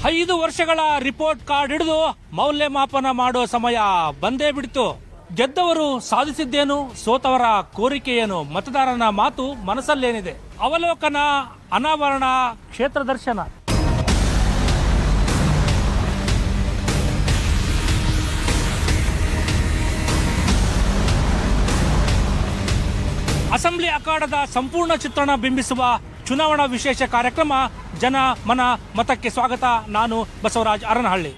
ಐದು ವರ್ಷಗಳ report card ಹಿಡಿದು ಮೌಲ್ಯಮಾಪನ ಮಾಡೋ ಸಮಯ ಬಂದೇ ಬಿಡ್ತು ಗೆದ್ದವರು ಸಾಧಿಸಿದ್ದೇನು ಸೋತವರ ಕೋರಿಕೆ ಏನು ಮತದಾರನ ಮಾತು ಮನಸ್ಸಲ್ಲೇನಿದೆ ಅವಲೋಕನ ಅನಾವರಣ ಕ್ಷೇತ್ರ ದರ್ಶನ ಅಸೆಂಬ್ಲಿ ಅಖಾಡದ ಸಂಪೂರ್ಣ ಚಿತ್ರಣ ಬಿಂಬಿಸುವ ಚುನಾವಣಾ ವಿಶೇಷ ಕಾರ್ಯಕ್ರಮ ಜನ ಮನ ಮತಕ್ಕೆ ಸ್ವಾಗತ ನಾನು ಬಸವರಾಜ್ ಅರನಹಳ್ಳಿ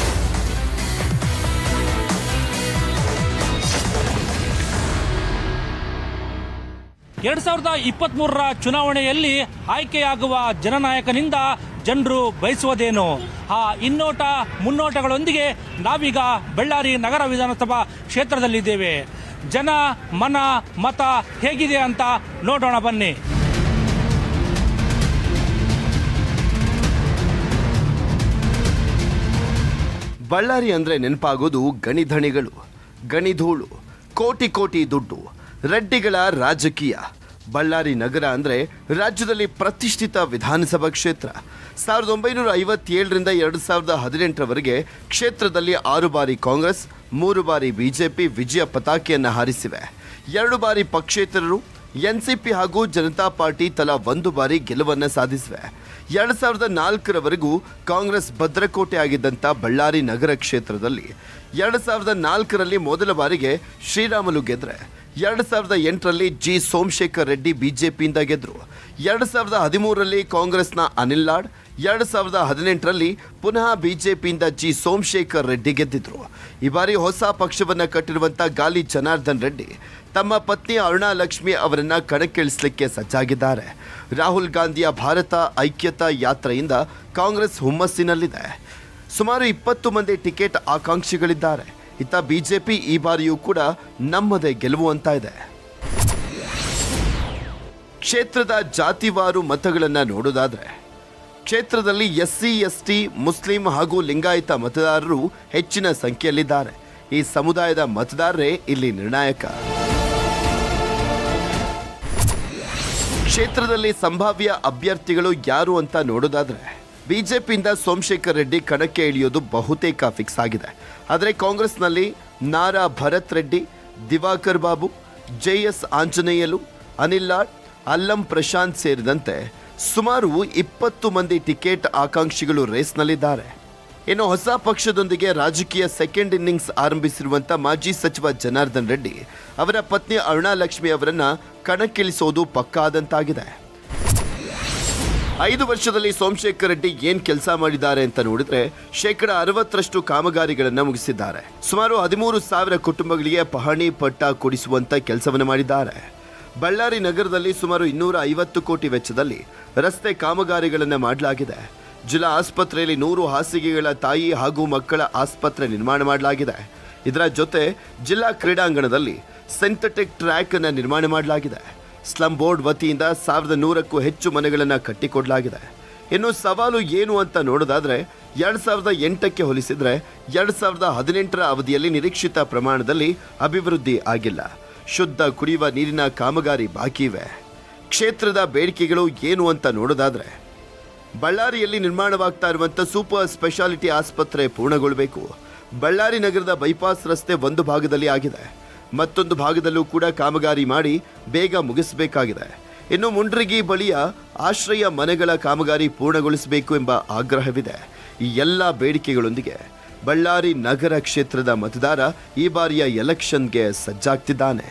ಎರಡ್ ಸಾವಿರದ ಇಪ್ಪತ್ತ್ ಮೂರರ ಚುನಾವಣೆಯಲ್ಲಿ ಆಯ್ಕೆಯಾಗುವ ಜನನಾಯಕನಿಂದ ಜನರು ಬಯಸುವುದೇನು ಆ ಇನ್ನೋಟ ಮುನ್ನೋಟಗಳೊಂದಿಗೆ ನಾವೀಗ ಬಳ್ಳಾರಿ ನಗರ ವಿಧಾನಸಭಾ ಕ್ಷೇತ್ರದಲ್ಲಿದ್ದೇವೆ ಜನ ಮನ ಮತ ಹೇಗಿದೆ ಅಂತ ನೋಡೋಣ ಬನ್ನಿ ಬಳ್ಳಾರಿ ಅಂದ್ರೆ ನೆನಪಾಗೋದು ಗಣಿಧಣಿಗಳು ಗಣಿಧೂಳು ಕೋಟಿ ಕೋಟಿ ದುಡ್ಡು ರೆಡ್ಡಿಗಳ ರಾಜಕೀಯ ಬಳ್ಳಾರಿ ನಗರ ಅಂದ್ರೆ ರಾಜ್ಯದಲ್ಲಿ ಪ್ರತಿಷ್ಠಿತ ವಿಧಾನಸಭಾ ಕ್ಷೇತ್ರ ಸಾವಿರದ ಒಂಬೈನೂರ ಐವತ್ತೇಳರಿಂದ ಎರಡು ಸಾವಿರದ ಹದಿನೆಂಟರವರೆಗೆ ಕ್ಷೇತ್ರದಲ್ಲಿ ಆರು ಬಾರಿ ಕಾಂಗ್ರೆಸ್ ಮೂರು ಬಾರಿ ಬಿಜೆಪಿ ವಿಜಯ ಪತಾಕೆಯನ್ನು ಹಾರಿಸಿವೆ ಎರಡು ಬಾರಿ ಪಕ್ಷೇತರರು ಎನ್ಸಿಪಿ ಹಾಗೂ ಜನತಾ ಪಾರ್ಟಿ ತಲಾ ಒಂದು ಬಾರಿ ಗೆಲುವನ್ನು ಸಾಧಿಸಿವೆ ಎರಡು ಸಾವಿರದ ನಾಲ್ಕರವರೆಗೂ ಕಾಂಗ್ರೆಸ್ ಭದ್ರಕೋಟೆ ಆಗಿದ್ದಂಥ ಬಳ್ಳಾರಿ ನಗರ ಕ್ಷೇತ್ರದಲ್ಲಿ ಎರಡು ಸಾವಿರದ ನಾಲ್ಕರಲ್ಲಿ ಮೊದಲ ಬಾರಿಗೆ ಶ್ರೀರಾಮುಲು ಗೆದ್ರೆ ಎರಡು ಸಾವಿರದ ಎಂಟರಲ್ಲಿ ಜಿ ಸೋಮಶೇಖರ್ ರೆಡ್ಡಿ ಬಿಜೆಪಿಯಿಂದ ಗೆದ್ರು ಎರಡು ಸಾವಿರದ ಹದಿಮೂರರಲ್ಲಿ ಕಾಂಗ್ರೆಸ್ನ ಅನಿಲ್ ಲಾಡ್ ಎರಡು ಸಾವಿರದ ಹದಿನೆಂಟರಲ್ಲಿ ಪುನಃ ಬಿಜೆಪಿಯಿಂದ ಜಿ ಸೋಮಶೇಖರ್ ರೆಡ್ಡಿ ಗೆದ್ದಿದ್ರು ಈ ಬಾರಿ ಹೊಸ ಪಕ್ಷವನ್ನ ಕಟ್ಟಿರುವಂತ ಗಾಲಿ ಜನಾರ್ದನ್ ರೆಡ್ಡಿ ತಮ್ಮ ಪತ್ನಿ ಅರುಣಾ ಲಕ್ಷ್ಮಿ ಅವರನ್ನ ಕಣಕ್ಕಿಳಿಸಲಿಕ್ಕೆ ಸಜ್ಜಾಗಿದ್ದಾರೆ ರಾಹುಲ್ ಗಾಂಧಿಯ ಭಾರತ ಐಕ್ಯತಾ ಯಾತ್ರೆಯಿಂದ ಕಾಂಗ್ರೆಸ್ ಹುಮ್ಮಸ್ಸಿನಲ್ಲಿದೆ ಸುಮಾರು ಇಪ್ಪತ್ತು ಮಂದಿ ಟಿಕೆಟ್ ಆಕಾಂಕ್ಷಿಗಳಿದ್ದಾರೆ ಇತ್ತ ಬಿಜೆಪಿ ಈ ಬಾರಿಯೂ ಕೂಡ ನಮ್ಮದೇ ಗೆಲುವು ಅಂತ ಇದೆ ಕ್ಷೇತ್ರದ ಜಾತಿವಾರು ಮತಗಳನ್ನು ನೋಡೋದಾದ್ರೆ ಕ್ಷೇತ್ರದಲ್ಲಿ ಎಸ್ಸಿ ಎಸ್ಟಿ ಮುಸ್ಲಿಂ ಹಾಗೂ ಲಿಂಗಾಯತ ಮತದಾರರು ಹೆಚ್ಚಿನ ಸಂಖ್ಯೆಯಲ್ಲಿದ್ದಾರೆ ಈ ಸಮುದಾಯದ ಮತದಾರರೇ ಇಲ್ಲಿ ನಿರ್ಣಾಯಕ ಕ್ಷೇತ್ರದಲ್ಲಿ ಸಂಭಾವ್ಯ ಅಭ್ಯರ್ಥಿಗಳು ಯಾರು ಅಂತ ನೋಡೋದಾದ್ರೆ ಬಿಜೆಪಿಯಿಂದ ಸೋಮಶೇಖರ್ ರೆಡ್ಡಿ ಕಣಕ್ಕೆ ಇಳಿಯೋದು ಬಹುತೇಕ ಫಿಕ್ಸ್ ಆಗಿದೆ ಆದರೆ ಕಾಂಗ್ರೆಸ್ನಲ್ಲಿ ನಾರಾ ಭರತ್ ರೆಡ್ಡಿ ದಿವಾಕರ್ ಬಾಬು ಜೆ ಎಸ್ ಆಂಜನೇಯಲು ಅನಿಲ್ ಲಾಡ್ ಅಲ್ಲಂ ಪ್ರಶಾಂತ್ ಸೇರಿದಂತೆ ಸುಮಾರು ಇಪ್ಪತ್ತು ಮಂದಿ ಟಿಕೆಟ್ ಆಕಾಂಕ್ಷಿಗಳು ರೇಸ್ನಲ್ಲಿದ್ದಾರೆ ಇನ್ನು ಹೊಸ ಪಕ್ಷದೊಂದಿಗೆ ರಾಜಕೀಯ ಸೆಕೆಂಡ್ ಇನ್ನಿಂಗ್ಸ್ ಆರಂಭಿಸಿರುವಂತ ಮಾಜಿ ಸಚಿವ ಜನಾರ್ದನ್ ರೆಡ್ಡಿ ಅವರ ಪತ್ನಿ ಅರುಣಾ ಲಕ್ಷ್ಮಿ ಅವರನ್ನ ಕಣಕ್ಕಿಳಿಸೋದು ಪಕ್ಕಾದಂತಾಗಿದೆ ಐದು ವರ್ಷದಲ್ಲಿ ಸೋಮಶೇಖರ್ ರೆಡ್ಡಿ ಏನ್ ಕೆಲಸ ಮಾಡಿದ್ದಾರೆ ಅಂತ ನೋಡಿದ್ರೆ ಶೇಕಡ ಅರವತ್ತರಷ್ಟು ಕಾಮಗಾರಿಗಳನ್ನ ಮುಗಿಸಿದ್ದಾರೆ ಸುಮಾರು ಹದಿಮೂರು ಸಾವಿರ ಕುಟುಂಬಗಳಿಗೆ ಪಹಣಿ ಪಟ್ಟ ಕೊಡಿಸುವಂತ ಕೆಲಸವನ್ನು ಮಾಡಿದ್ದಾರೆ ಬಳ್ಳಾರಿ ನಗರದಲ್ಲಿ ಸುಮಾರು ಇನ್ನೂರ ಐವತ್ತು ಕೋಟಿ ವೆಚ್ಚದಲ್ಲಿ ರಸ್ತೆ ಕಾಮಗಾರಿಗಳನ್ನು ಮಾಡಲಾಗಿದೆ ಜಿಲ್ಲಾ ಆಸ್ಪತ್ರೆಯಲ್ಲಿ ನೂರು ಹಾಸಿಗೆಗಳ ತಾಯಿ ಹಾಗೂ ಮಕ್ಕಳ ಆಸ್ಪತ್ರೆ ನಿರ್ಮಾಣ ಮಾಡಲಾಗಿದೆ ಇದರ ಜೊತೆ ಜಿಲ್ಲಾ ಕ್ರೀಡಾಂಗಣದಲ್ಲಿ ಸಿಂಥೆಟಿಕ್ ಟ್ರ್ಯಾಕ್ ಅನ್ನು ನಿರ್ಮಾಣ ಮಾಡಲಾಗಿದೆ ಸ್ಲಂ ಬೋರ್ಡ್ ವತಿಯಿಂದ ಸಾವಿರದ ನೂರಕ್ಕೂ ಹೆಚ್ಚು ಮನೆಗಳನ್ನು ಕಟ್ಟಿಕೊಡಲಾಗಿದೆ ಇನ್ನು ಸವಾಲು ಏನು ಅಂತ ನೋಡೋದಾದ್ರೆ ಎರಡ್ ಸಾವಿರದ ಎಂಟಕ್ಕೆ ಹೋಲಿಸಿದ್ರೆ ಎರಡ್ ಸಾವಿರದ ಹದಿನೆಂಟರ ಅವಧಿಯಲ್ಲಿ ನಿರೀಕ್ಷಿತ ಪ್ರಮಾಣದಲ್ಲಿ ಅಭಿವೃದ್ಧಿ ಆಗಿಲ್ಲ ಶುದ್ಧ ಕುಡಿಯುವ ನೀರಿನ ಕಾಮಗಾರಿ ಬಾಕಿ ಇವೆ ಕ್ಷೇತ್ರದ ಬೇಡಿಕೆಗಳು ಏನು ಅಂತ ನೋಡೋದಾದ್ರೆ ಬಳ್ಳಾರಿಯಲ್ಲಿ ನಿರ್ಮಾಣವಾಗ್ತಾ ಇರುವಂಥ ಸೂಪರ್ ಸ್ಪೆಷಾಲಿಟಿ ಆಸ್ಪತ್ರೆ ಪೂರ್ಣಗೊಳ್ಳಬೇಕು ಬಳ್ಳಾರಿ ನಗರದ ಬೈಪಾಸ್ ರಸ್ತೆ ಒಂದು ಭಾಗದಲ್ಲಿ ಆಗಿದೆ ಮತ್ತೊಂದು ಭಾಗದಲ್ಲೂ ಕೂಡ ಕಾಮಗಾರಿ ಮಾಡಿ ಬೇಗ ಮುಗಿಸಬೇಕಾಗಿದೆ ಇನ್ನು ಮುಂಡ್ರಿಗಿ ಬಳಿಯ ಆಶ್ರಯ ಮನೆಗಳ ಕಾಮಗಾರಿ ಪೂರ್ಣಗೊಳಿಸಬೇಕು ಎಂಬ ಆಗ್ರಹವಿದೆ ಈ ಎಲ್ಲ ಬೇಡಿಕೆಗಳೊಂದಿಗೆ ಬಳ್ಳಾರಿ ನಗರ ಕ್ಷೇತ್ರದ ಮತದಾರ ಈ ಬಾರಿಯ ಎಲೆಕ್ಷನ್ಗೆ ಸಜ್ಜಾಗ್ತಿದ್ದಾನೆ